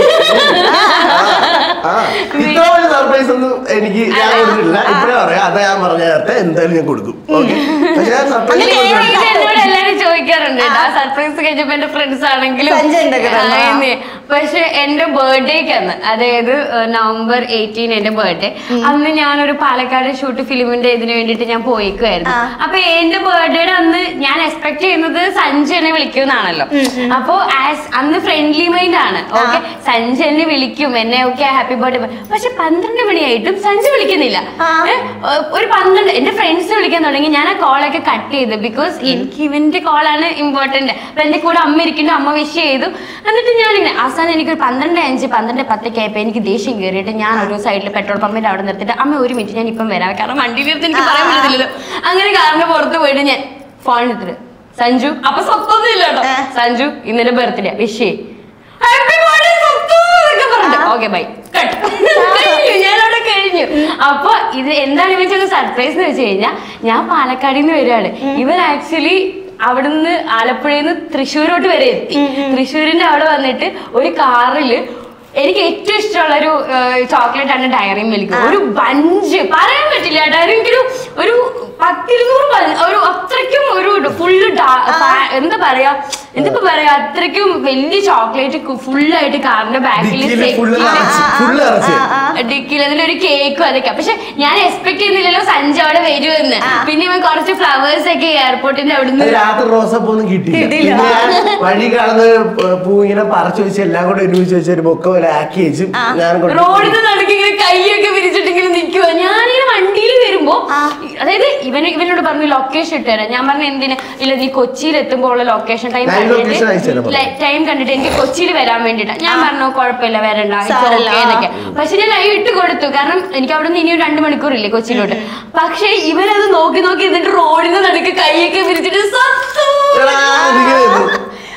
ആ ഇത്ര വലിയ സർപ്രൈസ് ഒന്നും എനിക്ക് ഞാൻ കൊടുത്തിട്ടില്ല ഇപ്പഴേ പറയാം അതാ ഞാൻ പറഞ്ഞ നേരത്തെ എന്തായാലും ഞാൻ കൊടുക്കും ഓക്കെ പക്ഷെ ഞാൻ സർപ്രൈസ് അങ്ങനെ കൊടുത്തിട്ടില്ല ഇത് എന്നോട് എല്ലാരും ചോദിക്കാറുണ്ട് കേട്ടോ സർപ്രൈസ് കഴിഞ്ഞപ്പോ എന്റെ ഫ്രണ്ട്സ് ആണെങ്കിലും സഞ്ജയ് എന്തൊക്കെ തന്നു? ആ, എന്നെ. പക്ഷെ എന്റെ ബർത്ത്ഡേക്ക് അന്ന് അതായത് ഏഹ്, നവംബർ എയ്റ്റീൻ എന്റെ ബർത്ത്ഡേ അന്ന് ഞാനൊരു പാലക്കാട് ഷൂട്ട് ഫിലിമിന്റെ ഇതിന് വേണ്ടിയിട്ട് ഞാൻ പോയിക്കുമായിരുന്നു ആ. അപ്പൊ എന്റെ ബർത്ത്ഡേയുടെ അന്ന് ഞാൻ എക്സ്പെക്ട് ചെയ്യുന്നത് സഞ്ജു എന്നെ വിളിക്കുമെന്നാണല്ലോ അപ്പൊ ആസ് അന്ന് ഫ്രണ്ട്ലി മൈൻഡ് ആണ് ഓക്കെ സഞ്ജു എന്നെ വിളിക്കും എന്നെ ഓക്കെ ഹാപ്പി ബർത്ത്ഡേ പക്ഷെ പന്ത്രണ്ട് മണിയായിട്ടും സഞ്ജു വിളിക്കുന്നില്ല ആ. ഏ, ഒരു പന്ത്രണ്ട് എന്റെ ഫ്രണ്ട്സ് വിളിക്കാൻ തുടങ്ങി ഞാൻ ആ കോളൊക്കെ കട്ട് ചെയ്തു ബിക്കോസ് എനിക്ക് ഇവന്റെ കോളാണ് ഇമ്പോർട്ടന്റ് അപ്പൊ എന്റെ കൂടെ അമ്മ ഇരിക്കുന്നുണ്ട് അമ്മ വിഷ് ചെയ്തു എന്നിട്ട് ഞാനിങ്ങനെ അവസാനം എനിക്കൊരു പന്ത്രണ്ട് അഞ്ച് പന്ത്രണ്ട് പത്തൊക്കെ ആയപ്പോ എനിക്ക് ദേഷ്യം കയറിയിട്ട് ഞാൻ ഒരു സൈഡിൽ പെട്രോൾ പമ്പിന്റെ അവിടെ നിർത്തിയിട്ട് അമ്മ ഒരു മിനിറ്റ് ഞാൻ ഇപ്പം വരാം കാരണം വണ്ടിയിൽ നിർത്തി എനിക്ക് പറയാൻ പറ്റത്തില്ലല്ലോ അങ്ങനെ കാറിന് പുറത്ത് പോയിട്ട് ഞാൻ ഫോൺ എടുത്തിട്ട് സഞ്ജു അപ്പൊ സ്വത്തൊന്നും ഇല്ല കേട്ടോ ഏ. സഞ്ജു ഇന്നലെ ബർത്ത്ഡേ വിഷ് ചെയ്യ് ഹാപ്പി ബർത്ത്ഡേ സ്വത്തു എന്നൊക്കെ പറഞ്ഞിട്ട് ഓക്കെ ബൈ കട്ട് കഴിഞ്ഞു ഞാനവിടെ കഴിഞ്ഞു അപ്പൊ ഇത് എന്താണ് ഇവൻ ചെയ്ത സർപ്രൈസ് എന്ന് വെച്ച് കഴിഞ്ഞാൽ ഞാൻ പാലക്കാടിൽ നിന്ന് വരികയാണ് ഇവൻ ആക്ച്വലി അവിടുന്ന് ആലപ്പുഴയിൽ നിന്ന് തൃശ്ശൂരോട്ട് വരെ എത്തി തൃശ്ശൂരിന്റെ അവിടെ വന്നിട്ട് ഒരു കാറില് എനിക്ക് ഏറ്റവും ഇഷ്ടമുള്ള ഒരു ചോക്ലേറ്റ് ആണ് ഡയറി മിൽക്ക് ഒരു ബഞ്ച് പറയാൻ പറ്റില്ല ഡയറി മിൽക്ക് ഒരു പത്തിരുന്നൂറ് ബഞ്ച് ഒരു അത്രയ്ക്കും ഒരു ഫുള്ള് എന്താ പറയാ എന്തിപ്പോ പറയാ അത്രയ്ക്കും വലിയ ചോക്ലേറ്റ് ഫുള്ളായിട്ട് കാറിന്റെ ബാക്കിൽ ഡിക്കിയില് ഫുള്ള് നിറച്ച് ഫുള്ള് നിറച്ച് ഡിക്കിൽ അതിലൊരു കേക്കും അതൊക്കെ പക്ഷെ ഞാൻ എക്സ്പെക്ട് ചെയ്യുന്നില്ലല്ലോ സഞ്ജയ് അവിടെ വരുമെന്ന് പിന്നെ ഇവൻ കുറച്ച് ഫ്ലവേഴ്സ് ഒക്കെ എയർപോർട്ടിന്റെ അവിടുന്ന് അത് രാത്രി റോസപ്പൂ ഒന്നും കിട്ടിയില്ല പിന്നെ ഞാൻ വഴി കാണുന്ന ഏർ, പൂ ഇങ്ങനെ പറിച്ചു വെച്ച് എല്ലാം കൂടെ ഒരുമിച്ച് വെച്ച് ഒരു ബൊക്ക പോലെ ആക്കി വെച്ച് ഞാൻ കൊണ്ട് റോഡിന് നടുക്ക് ഇങ്ങനെ കൈയൊക്കെ വിരിച്ചിട്ടിങ്ങനെ നിൽക്കുക ഞാനിങ്ങനെ വണ്ടിയിൽ വരുമ്പോ അതായത് ഇവന് ഇവനോട് പറഞ്ഞു ലൊക്കേഷൻ ഇട്ടുതരാം ഞാൻ പറഞ്ഞു എന്തിന് ഇല്ല നീ കൊച്ചിയിൽ എത്തുമ്പോൾ ഉള്ള ലൊക്കേഷൻ ടൈം Live location അയച്ചു തരാം പറഞ്ഞു. ടൈം കണ്ടിട്ട് എനിക്ക് കൊച്ചിയിൽ വരാൻ വേണ്ടിട്ടാ ഞാൻ പറഞ്ഞു കുഴപ്പമില്ല വരണ്ട it's സാരമില്ല, okay ആ. എന്നൊക്കെ പക്ഷെ ഞാൻ ലൈവ് ഇട്ട് കൊടുത്തു കാരണം എനിക്ക് അവിടെ നിന്ന് ഇനിയും രണ്ട് മണിക്കൂറില്ലേ കൊച്ചിയിലോട്ട് പക്ഷെ ഇവനത് നോക്കി നോക്കി എന്നിട്ട് റോഡിന് നടുക്ക് കൈയൊക്കെ വിരിച്ചിട്ട് സത്തു എടാ, ഇതിങ്ങനെ ഇരുന്നു.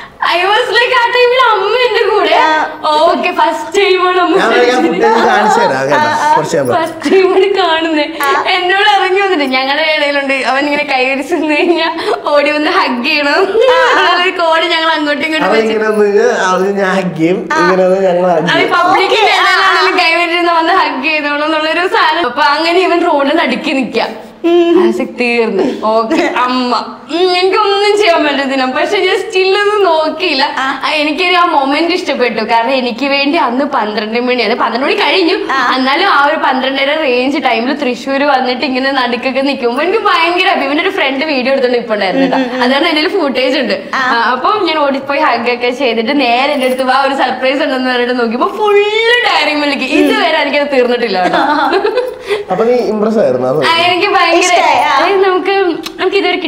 ഐ വാസ് ലൈക്ക് ആ ടൈമിൽ അമ്മ എന്റെ കൂടെ ഓക്കെ ഫസ്റ്റ് ടൈമാണ് അമ്മ ഞാൻ വേണമെങ്കിൽ ആ ഫുട്ടേജ് കാണിച്ചു തരാം കേട്ടോ കുറച്ച് ഞാൻ പറയാം. ഫസ്റ്റ് ടൈമാണ് കാണുന്നത് എന്നോട് ഇറങ്ങി വന്നിട്ട് ഞങ്ങളുടെ ഇടയിലുണ്ട് അവൻ ഇങ്ങനെ കൈവരിച്ച് നിന്ന് കഴിഞ്ഞാൽ ഓടി വന്ന് ഹഗ് ചെയ്യണം ഒരു കോഡ് ഞങ്ങൾ അങ്ങോട്ടും ഇങ്ങോട്ടും അവൻ വെച്ച് ഇങ്ങനെ ഒന്ന് അത് ഞാൻ ഹഗ്ഗിയും ഇങ്ങനെ ഒന്ന് ഞങ്ങൾ അത് ഹഗ്ഗിയും പബ്ലിക്കിന്റെ ഇടയിലാണെങ്കിലും കൈവരിച്ച് വന്ന് ഹഗ് ചെയ്തോളൂ എന്നുള്ളൊരു സാധനം അപ്പൊ അങ്ങനെ ഇവൻ റോഡിൽ നടുക്കി നിക്കാം ആസിക് തീർന്നു ഓക്കെ അമ്മ ഉം, എനിക്കൊന്നും ചെയ്യാൻ പറ്റത്തില്ല പക്ഷെ ഞാൻ സ്റ്റില്ലൊന്നും നോക്കിയില്ല ആ, എനിക്ക് ആ മൊമെന്റ് ഇഷ്ടപ്പെട്ടു കാരണം എനിക്ക് വേണ്ടി അന്ന് പന്ത്രണ്ട് മണി അത് പന്ത്രണ്ട് മണി കഴിഞ്ഞു എന്നാലും ആ ഒരു പന്ത്രണ്ടര റേഞ്ച് ടൈമിൽ തൃശ്ശൂർ വന്നിട്ട് ഇങ്ങനെ നടുക്കൊക്കെ നിൽക്കുമ്പോൾ എനിക്ക് ഭയങ്കര happy. ഇവന്റെ ഒരു ഫ്രണ്ട് വീഡിയോ എടുത്തോണ്ട് ഇപ്പൊ ഉണ്ടായിരുന്നു കേട്ടോ അതാണ് എന്റെ ഫുട്ടേജ് ഉണ്ട് ആ, അപ്പം ഞാൻ ഓടിപ്പോയി ഹഗ് ഒക്കെ ചെയ്തിട്ട് നേരെ എന്റെ അടുത്ത് ആ ഒരു സർപ്രൈസ് ഉണ്ടെന്ന് പറഞ്ഞിട്ട് നോക്കിയപ്പോ ഫുള്ള് ഡയറി മിൽക്ക് ഇതുവരെ എനിക്കത് തീർന്നിട്ടില്ല കേട്ടോ അപ്പൊ നീ ഇമ്പ്രസ് ആയിരുന്നു അത് ആ, എനിക്ക് ഭയങ്കര ഇഷ്ടായി, ആ. അതായത് നമുക്ക് നമുക്ക് ഇതുവരെ കിട്ടാത്ത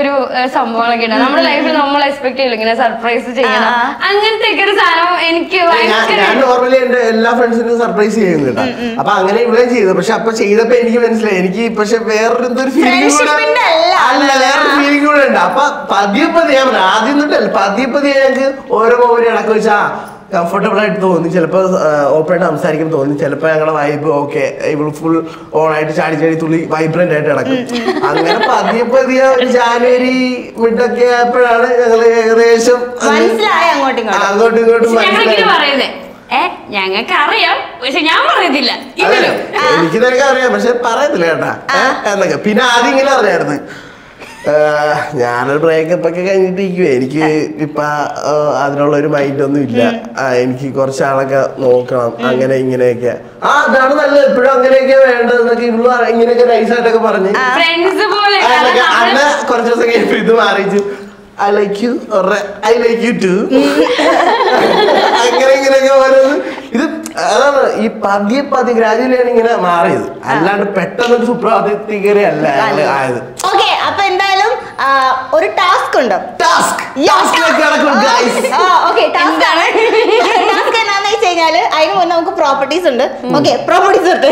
ഒരു ഏഹ്, സംഭവങ്ങളൊക്കെ ഉണ്ട് നമ്മുടെ ലൈഫിൽ നമ്മൾ എക്സ്പെക്ട് ചെയ്യില്ല ഇങ്ങനെ സർപ്രൈസ് ചെയ്യണം ആ. അങ്ങനത്തെ ഒക്കെ ഒരു സാധനം എനിക്ക് ഞാൻ ഭയങ്കര ഞാൻ നോർമലി എന്റെ എല്ലാ ഫ്രണ്ട്സിനും സർപ്രൈസ് ചെയ്യുന്നു കേട്ടോ അപ്പൊ അങ്ങനെ ഇവിടെ ചെയ്തു പക്ഷെ അപ്പൊ ചെയ്തപ്പോ എനിക്ക് മനസ്സിലായി എനിക്ക് പക്ഷെ വേറൊരു എന്തൊരു ഫീലിംഗ് കൂടെ Friendship ന്റെ അല്ല. അല്ല വേറൊരു ഫീലിംഗ് കൂടെ ഉണ്ട് അപ്പൊ പതിയെ പതിയെ ഞാൻ പറഞ്ഞു, ആദ്യം തൊട്ടല്ല പതിയെ പതിയെ ഞങ്ങൾക്ക് ഓരോ മൊബൈൽ ഇടക്ക് വെച്ചാ കംഫർട്ടബിൾ ആയിട്ട് തോന്നി ചിലപ്പോ ഓപ്പൺ ആയിട്ട് സംസാരിക്കുമ്പോൾ തോന്നി ചിലപ്പോ ഞങ്ങളുടെ വൈബ് ഓക്കെ ഇവള് ഫുൾ ഓൺ ആയിട്ട് ചാടി ചാടി തുള്ളി വൈബ്രന്റ് ആയിട്ട് കിടക്കും അങ്ങനെ പതിയെ പതിയെ ഒരു ജാനുവരി മിഡൊക്കെ ആയപ്പോഴാണ് ഞങ്ങള് ഏകദേശം അത് മനസ്സിലായി അങ്ങോട്ടും ഇങ്ങോട്ടും അങ്ങോട്ടും ഇങ്ങോട്ടും ഞങ്ങളിങ്ങനെ മനസ്സിലായി പറയുന്നേ ഏ ഞങ്ങൾക്ക് അറിയാം പക്ഷെ ഞാൻ പറയത്തില്ല അതെ, ഇവരും എനിക്ക് നിനക്ക് അറിയാം പക്ഷെ പറയത്തില്ല കേട്ടാ ഏ? എന്നൊക്കെ പിന്നെ ആദ്യം ഇങ്ങനെ അറിയായിരുന്നു ആ, ഞാനൊരു ബ്രേക്കപ്പ് ഒക്കെ കഴിഞ്ഞിട്ട് ഇരിക്കുവേ എനിക്ക് ഇപ്പൊ ആ, അതിനുള്ള ഒരു മൈൻഡ് ഒന്നും ഇല്ല ആ, എനിക്ക് കുറച്ചാളൊക്കെ നോക്കണം അങ്ങനെ ഇങ്ങനെയൊക്കെ ആ അതാണ് നല്ലത് എപ്പോഴും അങ്ങനെയൊക്കെ വേണ്ടത് എന്നൊക്കെ ഇവള് പറ- ഇങ്ങനെയൊക്കെ നൈസായിട്ടൊക്കെ പറഞ്ഞ് ഫ്രണ്ട്സ് പോലെ ആ, കാരണം എന്നൊക്കെ നമ്മള് അന്ന് കുറച്ച് ദിവസം കഴിഞ്ഞപ്പോ ഇത് മാറിച്ചു I like you I like you too അങ്ങനെ ഇങ്ങനെയൊക്കെ ഓരോന്ന് ഇത് അതാണ് ഈ പതിയെ പതിയെ ഗ്രാജുവലി ആണ് ഇങ്ങനെ മാറിയത് അല്ലാണ്ട് പെട്ടെന്ന് ഒരു സുപ്രഭാതത്തിൽ കയറി അല്ല ഞങ്ങള് ആയത് ഓക്കെ അപ്പൊ എന്തായാലും ആ, ഒരു ടാസ്ക് ഉണ്ട് ടാസ്ക് ടാസ്കിലേക്ക് കടക്കും ഗൈസ് ഓക്കെ ടാസ്ക് ആണ് ടാസ്ക് എന്നാന്ന് വെച്ച് കഴിഞ്ഞാല് അതിന് മുന്നേ നമുക്ക് പ്രോപ്പർട്ടീസ് ഉണ്ട് ഓക്കെ പ്രോപ്പർട്ടീസ് ഉണ്ട്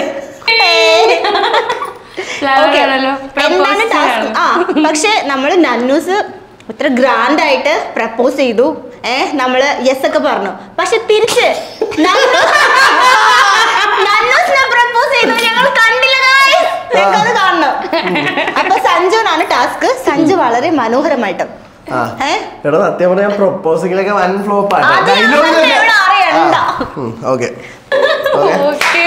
Flower Okay. ആണല്ലോ. എന്താണ് Propose ടാസ്ക് ചെയ്യണം. ആ പക്ഷെ നമ്മള് നന്നൂസ് ഇത്ര ഗ്രാൻഡ് ആയിട്ട് പ്രപ്പോസ് ചെയ്തു ഏ നമ്മള് യെസ് ഒക്കെ പറഞ്ഞു പക്ഷെ തിരിച്ച് നന്നൂസിനെ പ്രപ്പോസ് ചെയ്തു ഞങ്ങൾ കണ്ടില്ല guys. നിങ്ങൾക്കത് കാണണം അപ്പൊ സഞ്ജുനാണ് ടാസ്ക് സഞ്ജു വളരെ മനോഹരമായിട്ട് ആ ഏ? എടാ സത്യം പറഞ്ഞാൽ പ്രൊപ്പോസിങ്ങിലൊക്കെ വൻ ഫ്ലോപ്പ് ആണ് അത് ഞങ്ങൾക്ക് ഇവിടെ അറിയണ്ട. ഓക്കെ ഓക്കെ ഓക്കെ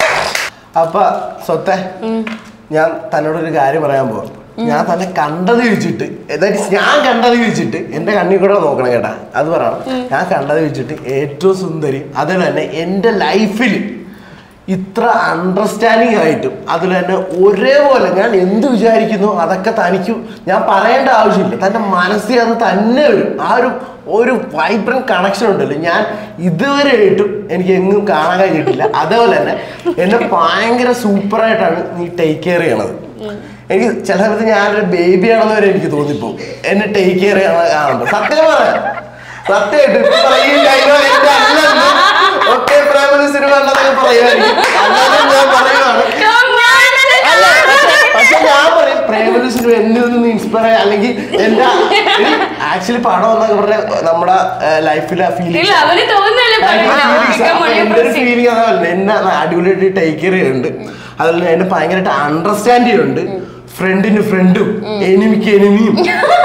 അപ്പൊ സ്വത്തെ ഞാൻ തന്നോടൊരു കാര്യം പറയാൻ പോവാം ഞാൻ തന്നെ കണ്ടത് വെച്ചിട്ട് അതായത് ഞാൻ കണ്ടത് വെച്ചിട്ട് എന്റെ കണ്ണിൽ കൂടെ നോക്കണം കേട്ടാ അത് പറയണം ഞാൻ കണ്ടത് വെച്ചിട്ട് ഏറ്റവും സുന്ദരി അതുപോലെ തന്നെ എന്റെ ലൈഫിൽ ഇത്ര അണ്ടർസ്റ്റാൻഡിങ് ആയിട്ടും അതിൽ തന്നെ ഒരേപോലെ ഞാൻ എന്ത് വിചാരിക്കുന്നു അതൊക്കെ തനിക്ക് ഞാൻ പറയേണ്ട ആവശ്യമില്ല തൻ്റെ മനസ്സിൽ അത് തന്നെ വരും ആ ഒരു ഒരു വൈബ്രന്റ് കണക്ഷൻ ഉണ്ടല്ലോ ഞാൻ ഇതുവരെ ആയിട്ടും എനിക്ക് എങ്ങും കാണാൻ കഴിഞ്ഞിട്ടില്ല അതേപോലെ തന്നെ എന്നെ ഭയങ്കര സൂപ്പറായിട്ടാണ് നീ ടേക്ക് കെയർ ചെയ്യണത് എനിക്ക് ചില സമയത്ത് ഞാനൊരു ബേബി ആണെന്ന് വരെ എനിക്ക് തോന്നിപ്പോ എന്നെ ടേക്ക് കെയർ ചെയ്യണ കാണുമ്പോൾ സത്യം പറയാം സത്യമായിട്ട് ഇപ്പൊ പറയും dialogue എന്റെ അല്ലെന്ന് ഒക്കെ പ്രേമലു സിനിമ ഉണ്ടെന്നൊക്കെ പറയുമായിരിക്കും അല്ലാതെ ഞാൻ പറയുവാണ് അല്ല പക്ഷെ- പക്ഷെ ഞാൻ പറയും പ്രേമലു സിനിമ എന്നെ ഒന്ന് ഇൻസ്പയർ അല്ലെങ്കിൽ എന്റെ ആക്ച്വലി പടം എന്നൊക്കെ പറഞ്ഞ നമ്മുടെ ലൈഫിലെ ഇല്ല ഫീലിംഗ് അവന് തോന്നുന്നല്ലേ എന്റെ ഒരു ഫീലിംഗ് അതല്ല എന്നെ അടിപൊളിയായിട്ട് ടേക്ക് കെയർ ചെയ്യുന്നുണ്ട് അതുപോലെ എന്നെ ഭയങ്കരമായിട്ട് അണ്ടർസ്റ്റാൻഡ് ചെയ്യുന്നുണ്ട് ഫ്രണ്ടിന് ഫ്രണ്ടും എനിമിക്ക് എനിമിയും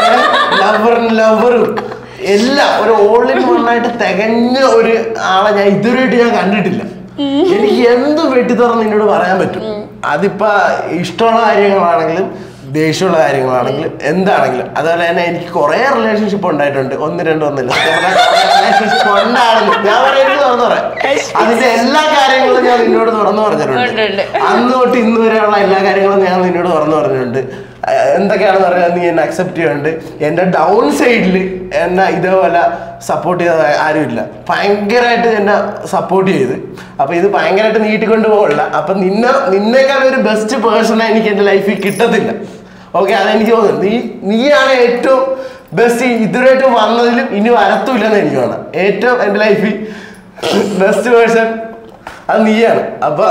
ലവറിന് ലവറും എല്ലാം ഒരു ഓൾ ഇൻ ആയിട്ട് തികഞ്ഞ ഒരു ആളെ ഞാൻ ഇതുവരെയായിട്ട് ഞാൻ കണ്ടിട്ടില്ല എനിക്ക് എന്ത് വെട്ടി തുറന്ന് നിന്നോട് പറയാൻ പറ്റും അതിപ്പോ ഇഷ്ടമുള്ള കാര്യങ്ങളാണെങ്കിലും ദേഷ്യമുള്ള കാര്യങ്ങളാണെങ്കിലും എന്താണെങ്കിലും അതുപോലെ തന്നെ എനിക്ക് കുറെ റിലേഷൻഷിപ്പ് ഉണ്ടായിട്ടുണ്ട് ഒന്ന് രണ്ട് ഒന്നില്ല റിലേഷൻഷിപ്പ് ഉണ്ടായിരുന്നു ഞാൻ പറയുന്നത് തുറന്നു പറയാം അതിന്റെ എല്ലാ കാര്യങ്ങളും ഞാൻ നിന്നോട് തുറന്നു ഉണ്ട്, പറഞ്ഞിട്ടുണ്ട് ഉണ്ട്. അന്ന് തൊട്ട് ഇന്ന് വരെയുള്ള എല്ലാ കാര്യങ്ങളും ഞാൻ നിന്നോട് തുറന്നു പറഞ്ഞിട്ടുണ്ട് അഹ് എന്തൊക്കെയാണെന്ന് പറഞ്ഞാൽ നീ എന്നെ അക്സെപ്റ്റ് ചെയ്യുന്നുണ്ട് എൻ്റെ ഡൗൺ സൈഡിൽ എന്നെ ഇതേപോലെ സപ്പോർട്ട് ചെയ്ത ആരുമില്ല ഭയങ്കരമായിട്ട് എന്നെ സപ്പോർട്ട് ചെയ്ത് അപ്പൊ ഇത് ഭയങ്കരമായിട്ട് നീട്ടിക്കൊണ്ട് പോകില്ല അപ്പൊ നിന്നെ നിന്നേക്കാൾ ഒരു ബെസ്റ്റ് പേഴ്സണെ എനിക്ക് എൻ്റെ ലൈഫിൽ കിട്ടത്തില്ല ഓക്കെ അതെനിക്ക് തോന്നുന്നു നീ നീയാണ് ഏറ്റവും ബെസ്റ്റ് ഇതുവരെയായിട്ടും വന്നതിലും ഇനി വരത്തുമില്ലെന്ന് എനിക്ക് തോന്നാം ഏറ്റവും എൻ്റെ ലൈഫിൽ ബെസ്റ്റ് പേഴ്സൺ അത് നീയാണ് അപ്പൊ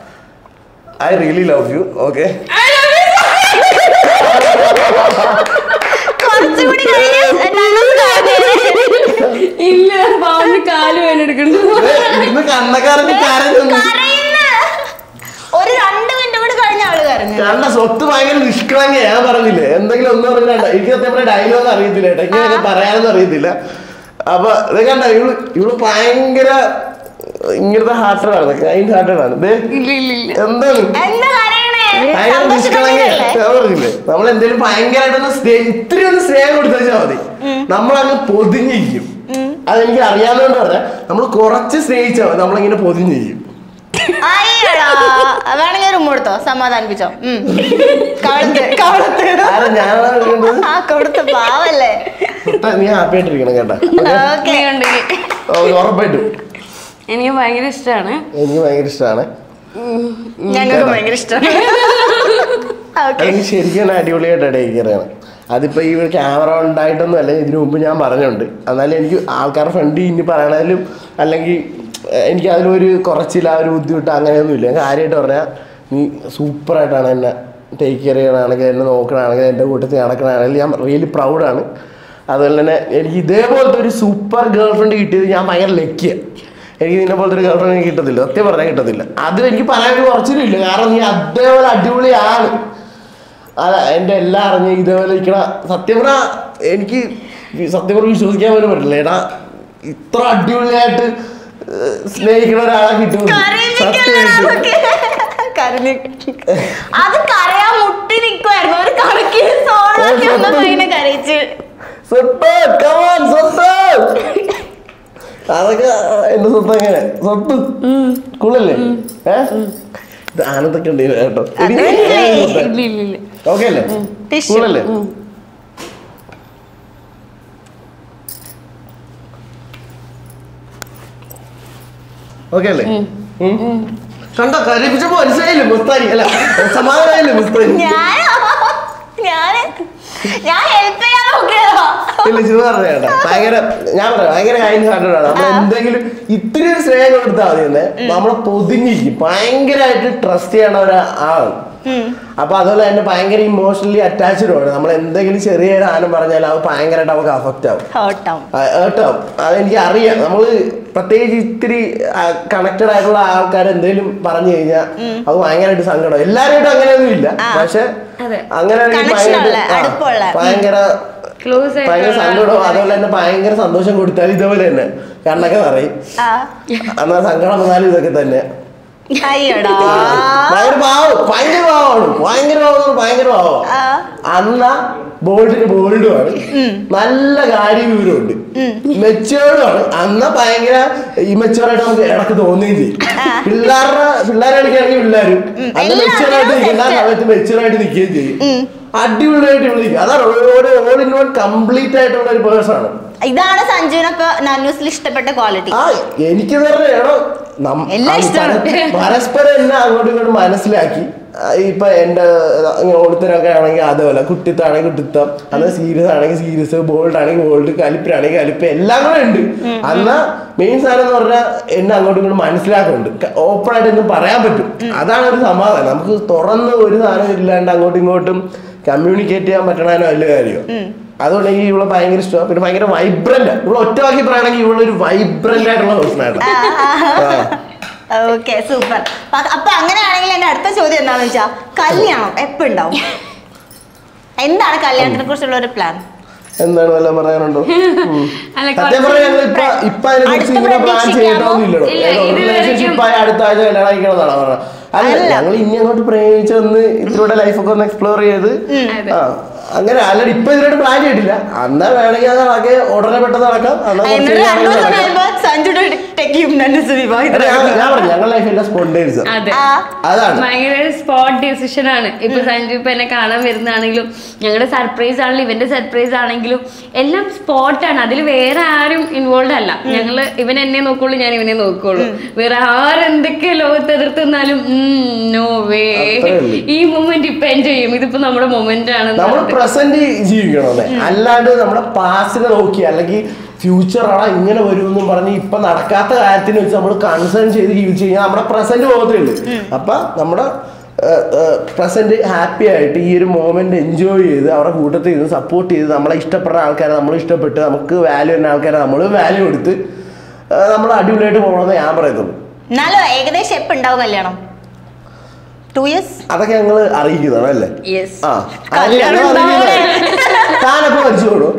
I really love you okay കുറച്ചുകൂടി കഴിഞ്ഞ് നന്നൂസ് കാണുന്നേ ഇല്ല പാവന് കാല് വേനെടുക്കുന്നു ഇന്ന് കണ്ണക്കാരന്റെ കരഞ്ഞു കരയുന്ന ഒരു രണ്ട് മിനിറ്റ് കൂടി കഴിഞ്ഞ അവള് കരഞ്ഞു കണ്ട സ്വത്ത് ഭയങ്കര നിഷ്കളങ്ക ഞാൻ പറഞ്ഞില്ലേ എന്തെങ്കിലും ഒന്നും പറഞ്ഞില്ല എനിക്ക് സത്യം ഡയലോഗ് അറിയത്തില്ല കേട്ടോ ഇങ്ങനെയൊക്കെ പറയാനൊന്നും അറിയത്തില്ല അപ്പൊ ഇത് കണ്ട ഇവള് ഇവള് ഭയങ്കര ഇങ്ങനത്തെ ഹാർട്ടറാണ് കൈൻഡ് ഹാർട്ടറാണ് ദേ ഇല്ല ഇല്ല ഇല്ല എന്താ എന്താണ് കരയണേ ഭയങ്കര നിഷ്കളങ്ക സന്തോഷത്തിലല്ലേ? ഞാൻ പറഞ്ഞില്ലേ നമ്മൾ എന്തെങ്കിലും ഭയങ്കരമായിട്ടൊന്ന് സ്നേഹം ഇത്രയും ഒന്ന് സ്നേഹം കൊടുത്താൽ മതി നമ്മളങ്ങ് പൊതിഞ്ഞിരിക്കും അതെനിക്ക് അറിയാവുന്നതുകൊണ്ട് പറഞ്ഞാൽ നമ്മൾ കുറച്ച് സ്നേഹിച്ചാൽ മതി നമ്മളിങ്ങനെ പൊതിഞ്ഞിരിക്കും അയ്യടാ വേണമെങ്കിൽ ഒരു കൊടുത്തോ സമാധാനിപ്പിച്ചോ ഉം. കവളത്ത് കവളത്ത് ആരാ ഞാനാണ് വിളിക്കേണ്ടത് ആ കൊടുത്ത പാവല്ലേ സ്വത്ത നീ ഹാപ്പി ആയിട്ടിരിക്കണം കേട്ടാ ഓക്കെ നീ ഉണ്ടെങ്കിൽ ഓ, ഉറപ്പായിട്ടും എനിക്ക് ഭയങ്കര ഇഷ്ടമാണ് എനിക്ക് ഭയങ്കര ഇഷ്ടമാണ് ഞങ്ങൾക്ക് ഭയങ്കര ഇഷ്ടമാണ് ഓക്കെ എനിക്ക് ശരിക്കും അടിപൊളിയായിട്ട് ഡേക്കറാണ് അതിപ്പോ ഈ ക്യാമറ ഉണ്ടായിട്ടൊന്നും അല്ല ഇതിനു മുമ്പ് ഞാൻ പറഞ്ഞിട്ടുണ്ട് എന്നാലും എനിക്ക് ആൾക്കാരുടെ ഫ്രണ്ട് ഇനി പറയണതിലും അല്ലെങ്കിൽ ഏഹ്, എനിക്ക് അതിലൊരു കുറച്ചില്ല ഒരു ബുദ്ധിമുട്ട് അങ്ങനെയൊന്നുമില്ല കാര്യമായിട്ട് പറഞ്ഞാൽ നീ സൂപ്പറായിട്ടാണ് എന്നെ ടേക്ക് കെയർ ചെയ്യണമെങ്കിൽ എന്നെ നോക്കണമെങ്കിൽ എൻ്റെ കൂട്ടത്തിൽ നടക്കണമെങ്കിൽ ഞാൻ റിയലി പ്രൗഡാണ് അതുപോലെ തന്നെ എനിക്ക് ഇതേപോലത്തെ ഒരു സൂപ്പർ ഗേൾ ഫ്രണ്ട് കിട്ടിയത് ഞാൻ ഭയങ്കര ലക്കിയാണ് എനിക്ക് നിന്നെ പോലത്തെ ഒരു ഗേൾ ഫ്രണ്ട് കിട്ടത്തില്ല സത്യം പറഞ്ഞാൽ കിട്ടത്തില്ല അത് എനിക്ക് പറയാൻ ഒരു കുറച്ചിലും ഇല്ല കാരണം നീ അതേപോലെ അടിപൊളിയാണ് അല്ല എൻ്റെ എല്ലാം അറിഞ്ഞ് ഇതേപോലെ ഇരിക്കണ സത്യം പറഞ്ഞാൽ എനിക്ക് വി- സത്യം പറഞ്ഞ് വിശ്വസിക്കാൻ പോലും പറ്റില്ല എടാ ഇത്ര അടിപൊളിയായിട്ട് ഏഹ്, സ്നേഹിക്കണ ഒരാളെ കിട്ടും സത്യമായിട്ട് കരഞ്ഞ് അത് കരയാൻ മുട്ടി നിക്കുവായിരുന്നു ഒരു കണക്കിന് സോളൊക്കെ ഒന്ന് അതിനെ കരയിച്ച് സ്വത്ത് come on, സ്വത്ത് അതൊക്കെ എന്റെ സ്വത്ത് എങ്ങനെ സ്വത്ത് കൂളല്ലേ ഏ ഇത് ആനന്ദൊക്കെ ഉണ്ട് ഇതിന് കേട്ടോ അതെ. ഇല്ല ഇല്ല ഇല്ല ഓക്കെ അല്ലേ Tissue. കൂളല്ലേ ഓക്കെ അല്ലേ ഉം. കണ്ടോ കരയിപ്പിച്ചപ്പോ മനസ്സിലായില്ലേ മുസ്താനി അല്ല സമാധാനായില്ലേ മുസ്താനി ഞാനോ ഞാന് ഞാൻ ഹെൽപ്പ് ചെയ്യാൻ നോക്കിയതോ ഇല്ല ചില പറഞ്ഞേട്ടാ ഭയങ്കര ഞാൻ പറയാം ഭയങ്കര കാര്യം ഹാർട്ടാണ് നമ്മൾ എന്തെങ്കിലും ഇത്തിരി ഒരു സ്നേഹം കൊടുത്താൽ മതി തന്നെ നമ്മളെ പൊതിഞ്ഞിരിക്കും ഭയങ്കരമായിട്ട് ട്രസ്റ്റ് ചെയ്യണ ഒരാളാണ് അപ്പൊ അതുപോലെ തന്നെ ഭയങ്കര ഇമോഷണലി അറ്റാച്ച്ഡ് ആണ് നമ്മൾ എന്തെങ്കിലും ചെറിയ സാധനം പറഞ്ഞാൽ അത് ഭയങ്കരമായിട്ട് നമുക്ക് അഫക്റ്റ് ആവും ഹോട്ടാവും കേട്ടോ അതെനിക്ക് അറിയാം നമ്മള് പ്രത്യേകിച്ച് ഇത്തിരി കണക്റ്റഡ് ആയിട്ടുള്ള ആൾക്കാർ എന്തെങ്കിലും പറഞ്ഞു കഴിഞ്ഞാൽ അത് ഭയങ്കരമായിട്ട് സങ്കടം എല്ലാവരുമായിട്ടും അങ്ങനെയൊന്നും ഇല്ല ആ. പക്ഷെ അതെ. അങ്ങനെ Connection ഉള്ള, അടുപ്പമുള്ള. ഭയങ്കര ക്ലോസ് ഭയങ്കര സങ്കടവും അതുപോലെ തന്നെ ഭയങ്കര സന്തോഷം കൊടുത്താൽ ഇതേപോലെ തന്നെ കണ്ണൊക്കെ പറയും ആ എന്നാ സങ്കടം വന്നാലും ഇതൊക്കെ തന്നെ അയ്യടാ ഭയങ്കര പാവം ഭയങ്കര പാവമാണ് ഭയങ്കര പാവം ഭയങ്കര പാവം ആ. അന്ന ബോൾഡിന് ബോൾഡുമാണ് നല്ല കാര്യ വിവരമുണ്ട് മെച്ചുവേർഡുമാണ് അന്ന ഭയങ്കര ഇമെച്ചുവറായിട്ട് നമുക്ക് ഇടക്ക് തോന്നുകയും ചെയ്യും പിള്ളേരുടെ പിള്ളേരെ കളിക്കുകയാണെങ്കിൽ പിള്ളേരും അന്ന് എല്ലാം മെച്ചുവറായിട്ട് നിൽക്കുന്ന ആ set. സമയത്ത് മെച്ചുവറായിട്ട് നിൽക്കുകയും ചെയ്യും അടിപൊളിയായിട്ട് ഇവിടെ നിൽക്കും അതാണ് ഒരു ഓൾ ഇൻ വൺ കംപ്ലീറ്റ് ആയിട്ടുള്ള ഒരു പേഴ്സൺ ആണ് ഇതാണ് സഞ്ജുവിനൊക്കെ നന്നൂസിൽ ഇഷ്ടപ്പെട്ട ക്വാളിറ്റി ആ എനിക്ക് തന്നെ എടോ നം- എല്ലാം അത് ഇഷ്ടമാണ്. പര- പരസ്പരം എന്നെ അങ്ങോട്ടും ഇങ്ങോട്ടും മനസ്സിലാക്കി ആ, ഇപ്പൊ എന്റെ ഓണത്തിനൊക്കെ ആണെങ്കിൽ അതുപോലെ കുട്ടിത്താണെങ്കിൽ കുട്ടിത്തം അന്ന് സീരിയസ് ആണെങ്കിൽ സീരിയസ് ബോൾഡ് ആണെങ്കിൽ ബോൾഡ് കലിപ്പിനാണെങ്കിൽ കലിപ്പ് എല്ലാം കൂടെ ഉണ്ട് അന്ന് മെയിൻ സാധനം എന്ന് പറഞ്ഞാൽ എന്നെ അങ്ങോട്ടും ഇങ്ങോട്ടും മനസ്സിലാക്കുന്നുണ്ട് ഓപ്പൺ ആയിട്ട് ഒന്നും പറയാൻ പറ്റും അതാണ് ഒരു സമാധാനം നമുക്ക് തുറന്ന് ഒരു സാധനം ഇല്ലാണ്ട് അങ്ങോട്ടും ഇങ്ങോട്ടും കമ്മ്യൂണിക്കേറ്റ് ചെയ്യാൻ പറ്റണതിനോ വലിയ കാര്യം അതുകൊണ്ട് എനിക്ക് ഇവളെ ഭയങ്കര ഇഷ്ടമാണ് പിന്നെ ഭയങ്കര വൈബ്രന്റ് ഇവിടെ ഒറ്റ വാക്കി പറയുകയാണെങ്കിൽ ഇവളൊരു വൈബ്രന്റ് ആയിട്ടുള്ള പേഴ്സൺ ആണ് ഓക്കെ സൂപ്പർ അപ്പൊ അങ്ങനെയാണെങ്കിൽ എന്റെ അടുത്ത ചോദ്യം എന്താണെന്ന് വെച്ചാ കല്യാണം എപ്പോ ഉണ്ടാവും എന്താണ് കല്യാണത്തിനെ കുറിച്ചുള്ള ഒരു പ്ലാൻ എന്താണ് വല്ലതും പറയാനുണ്ടോ ഉം. അല്ല, സത്യം കുറച്ച് പറഞ്ഞാൽ ഞങ്ങൾ ഇപ്പൊ ഇപ്പൊ അതിനെ കുറിച്ച് അടുത്ത ഇങ്ങനെ പ്ലാൻ പ്രതീക്ഷിക്കാമോ? ചെയ്തിട്ടൊന്നുമില്ലല്ലോ ഇല്ല, ഇതുവരെയ്ക്കും- റിലേഷൻഷിപ്പ് ആയി അടുത്ത ആഴ്ച കല്യാണം കഴിക്കണമെന്നാണ് പറഞ്ഞത് അല്ല അല്ല. ഞങ്ങൾ ഇനി അങ്ങോട്ട് പ്രേമിച്ച് ഒന്ന് ഇതിലൂടെ ലൈഫൊക്കെ ഒന്ന് എക്സ്പ്ലോർ ചെയ്ത് അതെ. ആ അങ്ങനെ അല്ലാണ്ട് ഇപ്പൊ ഇതിലോട്ട് പ്ലാൻ ചെയ്തിട്ടില്ല അന്നാ വേണമെങ്കിൽ അത് നടക്കെ ഉടനെ പെട്ടെന്ന് നടക്കാം അന്നാ കുറച്ച് എന്നോട് രണ്ടു കഴിഞ്ഞ് ദിവസം നടക്കാം. കഴിയുമ്പോ സഞ്ജുടെ ടെക്കും നന്നൂസ് അല്ല, ഞാൻ വിവാഹിതരാകുന്നു. ഞാൻ പറഞ്ഞു ഞങ്ങളുടെ ലൈഫിലെ സ്പോണ്ടേനിസം അതെ ആ. അതാണ് ഭയങ്കര സ്പോട്ട് ഡിസിഷൻ ആണ് ഇപ്പൊ സഞ്ജു ഇപ്പൊ എന്നെ കാണാൻ വരുന്നതാണെങ്കിലും ഞങ്ങളുടെ സർപ്രൈസ് ആണെങ്കിലും ഇവന്റെ സർപ്രൈസ് ആണെങ്കിലും എല്ലാം സ്പോട്ടാണ് അതിൽ വേറെ ആരും ഇൻവോൾവ് അല്ല ഞങ്ങള് ഇവൻ എന്നെ നോക്കുള്ളൂ ഞാൻ ഇവനെ നോക്കുള്ളൂ വേറെ ആരെന്തൊക്കെ ലോകത്ത് എതിർത്തുന്നാലും നോ വേ അത്രേ ഉള്ളൂ. ഈ മൊമെന്റ് ഇപ്പൊ എൻജോയ് ചെയ്യും ഇതിപ്പോ നമ്മുടെ മൊമെന്റ് ആണ് നമ്മൾ പ്രസന്റ് ജീവിക്കണമെന്നേ അല്ലാണ്ട് നമ്മുടെ പാസ്റ്റിനെ നോക്കി അല്ലെങ്കിൽ ഫ്യൂച്ചർ ആണോ ഇങ്ങനെ വരുമെന്നും പറഞ്ഞ് ഇപ്പൊ നടക്കാത്ത കാര്യത്തിന് വെച്ച് നമ്മൾ കൺസേൺ ചെയ്ത് ജീവിച്ചു കഴിഞ്ഞാൽ നമ്മുടെ പ്രസന്റ് പോകത്തേ ഉള്ളൂ അപ്പൊ നമ്മുടെ പ്രസന്റ് ഹാപ്പി ആയിട്ട് ഈ ഒരു മോമെന്റ് എൻജോയ് ചെയ്ത് അവരുടെ കൂട്ടത്തിൽ നിന്ന് സപ്പോർട്ട് ചെയ്ത് നമ്മളെ ഇഷ്ടപ്പെടുന്ന ആൾക്കാരെ നമ്മൾ ഇഷ്ടപ്പെട്ട് നമുക്ക് വാല്യൂ ചെയ്യുന്ന ആൾക്കാരെ നമ്മൾ വാല്യൂ കൊടുത്ത് നമ്മൾ അടിപൊളിയായിട്ട് പോകണമെന്ന് ഞാൻ പറയത്തുള്ളൂ എന്നാലും ഏകദേശം എപ്പോ ഉണ്ടാവും കല്യാണം ടു ഇയേഴ്സ് അതൊക്കെ ഞങ്ങൾ അറിയിക്കുന്നതാണ് അല്ലേ യെസ് ആ അതിന് ഞങ്ങൾ അറിയിക്കുന്നത് താനപ്പോ മരിച്ചോളൂ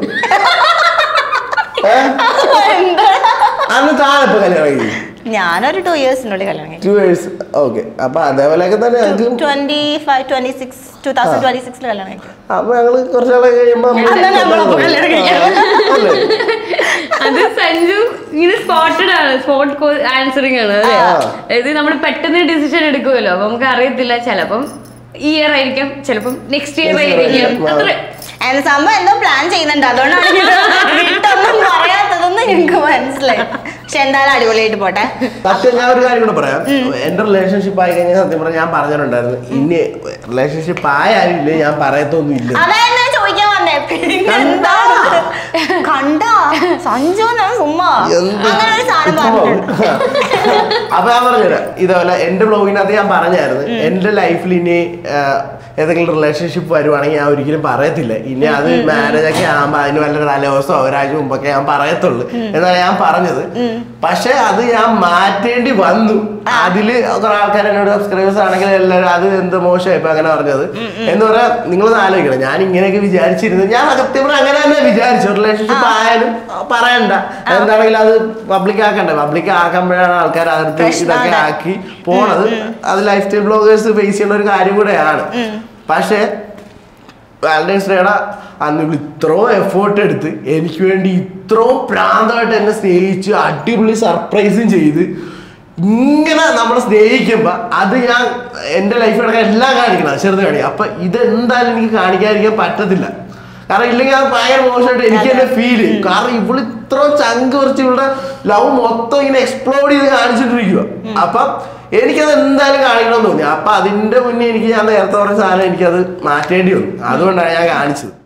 ഏ അന്ന് താനപ്പോ കല്യാണം കഴിക്കും ഞാനൊരു ടു ഇയേഴ്സിനുള്ളിൽ കല്യാണം കഴിക്കും ടു ഇയേഴ്സ് ഓക്കെ അപ്പൊ അതേപോലെയൊക്കെ തന്നെ ഞങ്ങൾക്ക് twenty five twenty six two thousand twenty സിക്സിൽ കല്യാണം കഴിക്കും അപ്പൊ ഞങ്ങള് കുറച്ചാളെ കഴിയുമ്പോ നമ്മള് അന്ന് നമ്മളപ്പോ കല്യാണം കഴിക്കാം. അല്ലേ? അത് സഞ്ജു ഇങ്ങനെ സ്പോട്ടഡ് ആണ് സ്പോട്ട് ആൻസറിങ് ആണ് അല്ലേ ആ. ഇത് നമ്മൾ പെട്ടെന്ന് ഡിസിഷൻ എടുക്കുമല്ലോ അപ്പൊ നമുക്ക് അറിയത്തില്ല ചിലപ്പം ഈ ഇയർ ആയിരിക്കും ചിലപ്പം നെക്സ്റ്റ് ഇയർ Next year ആയിരിക്കും ആയിരിക്കും. ആ. അത്ര And സംഭവം എന്തോ പ്ലാൻ ചെയ്യുന്നുണ്ട് അതുകൊണ്ടാണ് ഞാൻ വിട്ടൊന്നും പറയാത്തതെന്ന് എനിക്ക് മനസ്സിലായി പക്ഷെ എന്തായാലും അടിപൊളിയായിട്ട് പോട്ടെ സത്യം ഞാൻ ഒരു കാര്യം കൂടെ പറയാം എന്റെ റിലേഷൻഷിപ്പ് ആയി കഴിഞ്ഞാൽ സത്യം പറഞ്ഞാൽ ഞാൻ പറഞ്ഞിട്ടുണ്ടായിരുന്നു ഇനി റിലേഷൻഷിപ്പ് ആയാലും ഇല്ലേ ഞാൻ പറയത്തൊന്നും ഇല്ല അതായിരുന്നു ഞാൻ ചോദിക്കാൻ വന്നേ എന്താ കണ്ടാ സഞ്ജു എന്നാണ് സുമ്മാ എന്ത് അങ്ങനെ ഒരു സാധനം പറഞ്ഞിട്ടുണ്ട് അപ്പൊ ഞാൻ പറഞ്ഞുതരാം ഇതേപോലെ എന്റെ ബ്ലോഗിനകത്ത് ഞാൻ പറഞ്ഞായിരുന്നു എന്റെ ലൈഫിൽ ഇനി ആ, ഏതെങ്കിലും റിലേഷൻഷിപ്പ് വരുവാണെങ്കിൽ ഞാൻ ഒരിക്കലും പറയത്തില്ല ഇനി അത് മാരേജ് ഒക്കെ ആകുമ്പോ അതിന് വല്ല തലേദിവസമോ ഒരാഴ്ച മുമ്പൊക്കെ ഞാൻ പറയത്തുള്ളൂ എന്നാണ് ഞാൻ പറഞ്ഞത് പക്ഷെ അത് ഞാൻ മാറ്റേണ്ടി വന്നു അതില് കുറെ ആൾക്കാർ എന്നോട് സബ്സ്ക്രൈബേഴ്സ് ആണെങ്കിൽ എല്ലാവരും അത് എന്ത് മോശമായി ഇപ്പൊ അങ്ങനെ പറഞ്ഞത് എന്ന് പറയാ നിങ്ങളൊന്ന് ആലോചിക്കണം ഞാൻ ഇങ്ങനെയൊക്കെ വിചാരിച്ചിരുന്നു ഞാൻ സത്യം പറഞ്ഞാൽ അങ്ങനെ തന്നെ വിചാരിച്ചു റിലേഷൻഷിപ്പ് ആയാലും പറയണ്ട എന്താണെങ്കിലും അത് പബ്ലിക് ആക്കണ്ടേ പബ്ലിക് ആക്കുമ്പോഴാണ് ആൾക്കാർ അതിർത്ത് ഇതൊക്കെ പ്രശ്നമാണ്. ആക്കി പോണത് അത് ലൈഫ് സ്റ്റൈൽ ബ്ലോഗേഴ്സ് ഫേസ് ചെയ്യുന്ന ഒരു കാര്യം കൂടെയാണ് പക്ഷേ വാലന്റൈൻസ് ഡേയുടെ അന്ന് ഇവള് ഇത്രയും എഫേർട്ട് എടുത്ത് എനിക്ക് വേണ്ടി ഇത്രയും പ്രാന്തമായിട്ട് എന്നെ സ്നേഹിച്ച് അടിപൊളി സർപ്രൈസും ചെയ്ത് ഇങ്ങനെ നമ്മൾ സ്നേഹിക്കുമ്പോ അത് ഞാൻ എൻ്റെ ലൈഫിൽ നടക്കാൻ എല്ലാം കാണിക്കണം ചെറുത് കാണിക്കും അപ്പൊ ഇതെന്തായാലും എനിക്ക് കാണിക്കാതിരിക്കാൻ പറ്റത്തില്ല കാരണം ഇല്ലെങ്കിൽ അത് ഭയങ്കര മോശമായിട്ട് എനിക്ക് തന്നെ ഫീൽ ചെയ്യും കാരണം ഇവള് ഇത്രയും ചങ്ക് കുറച്ച് ഇവളുടെ ലവ് മൊത്തം ഇങ്ങനെ എക്സ്പ്ലോഡ് ചെയ്ത് കാണിച്ചിട്ടിരിക്കുക അപ്പം എനിക്കത് എന്തായാലും കാണിക്കണം എന്ന് തോന്നി അപ്പൊ അതിന്റെ മുന്നേ എനിക്ക് ഞാൻ നേരത്തെ പറഞ്ഞ സാധനം എനിക്കത് മാറ്റേണ്ടി വന്നു അതുകൊണ്ടാണ് ഞാൻ കാണിച്ചത്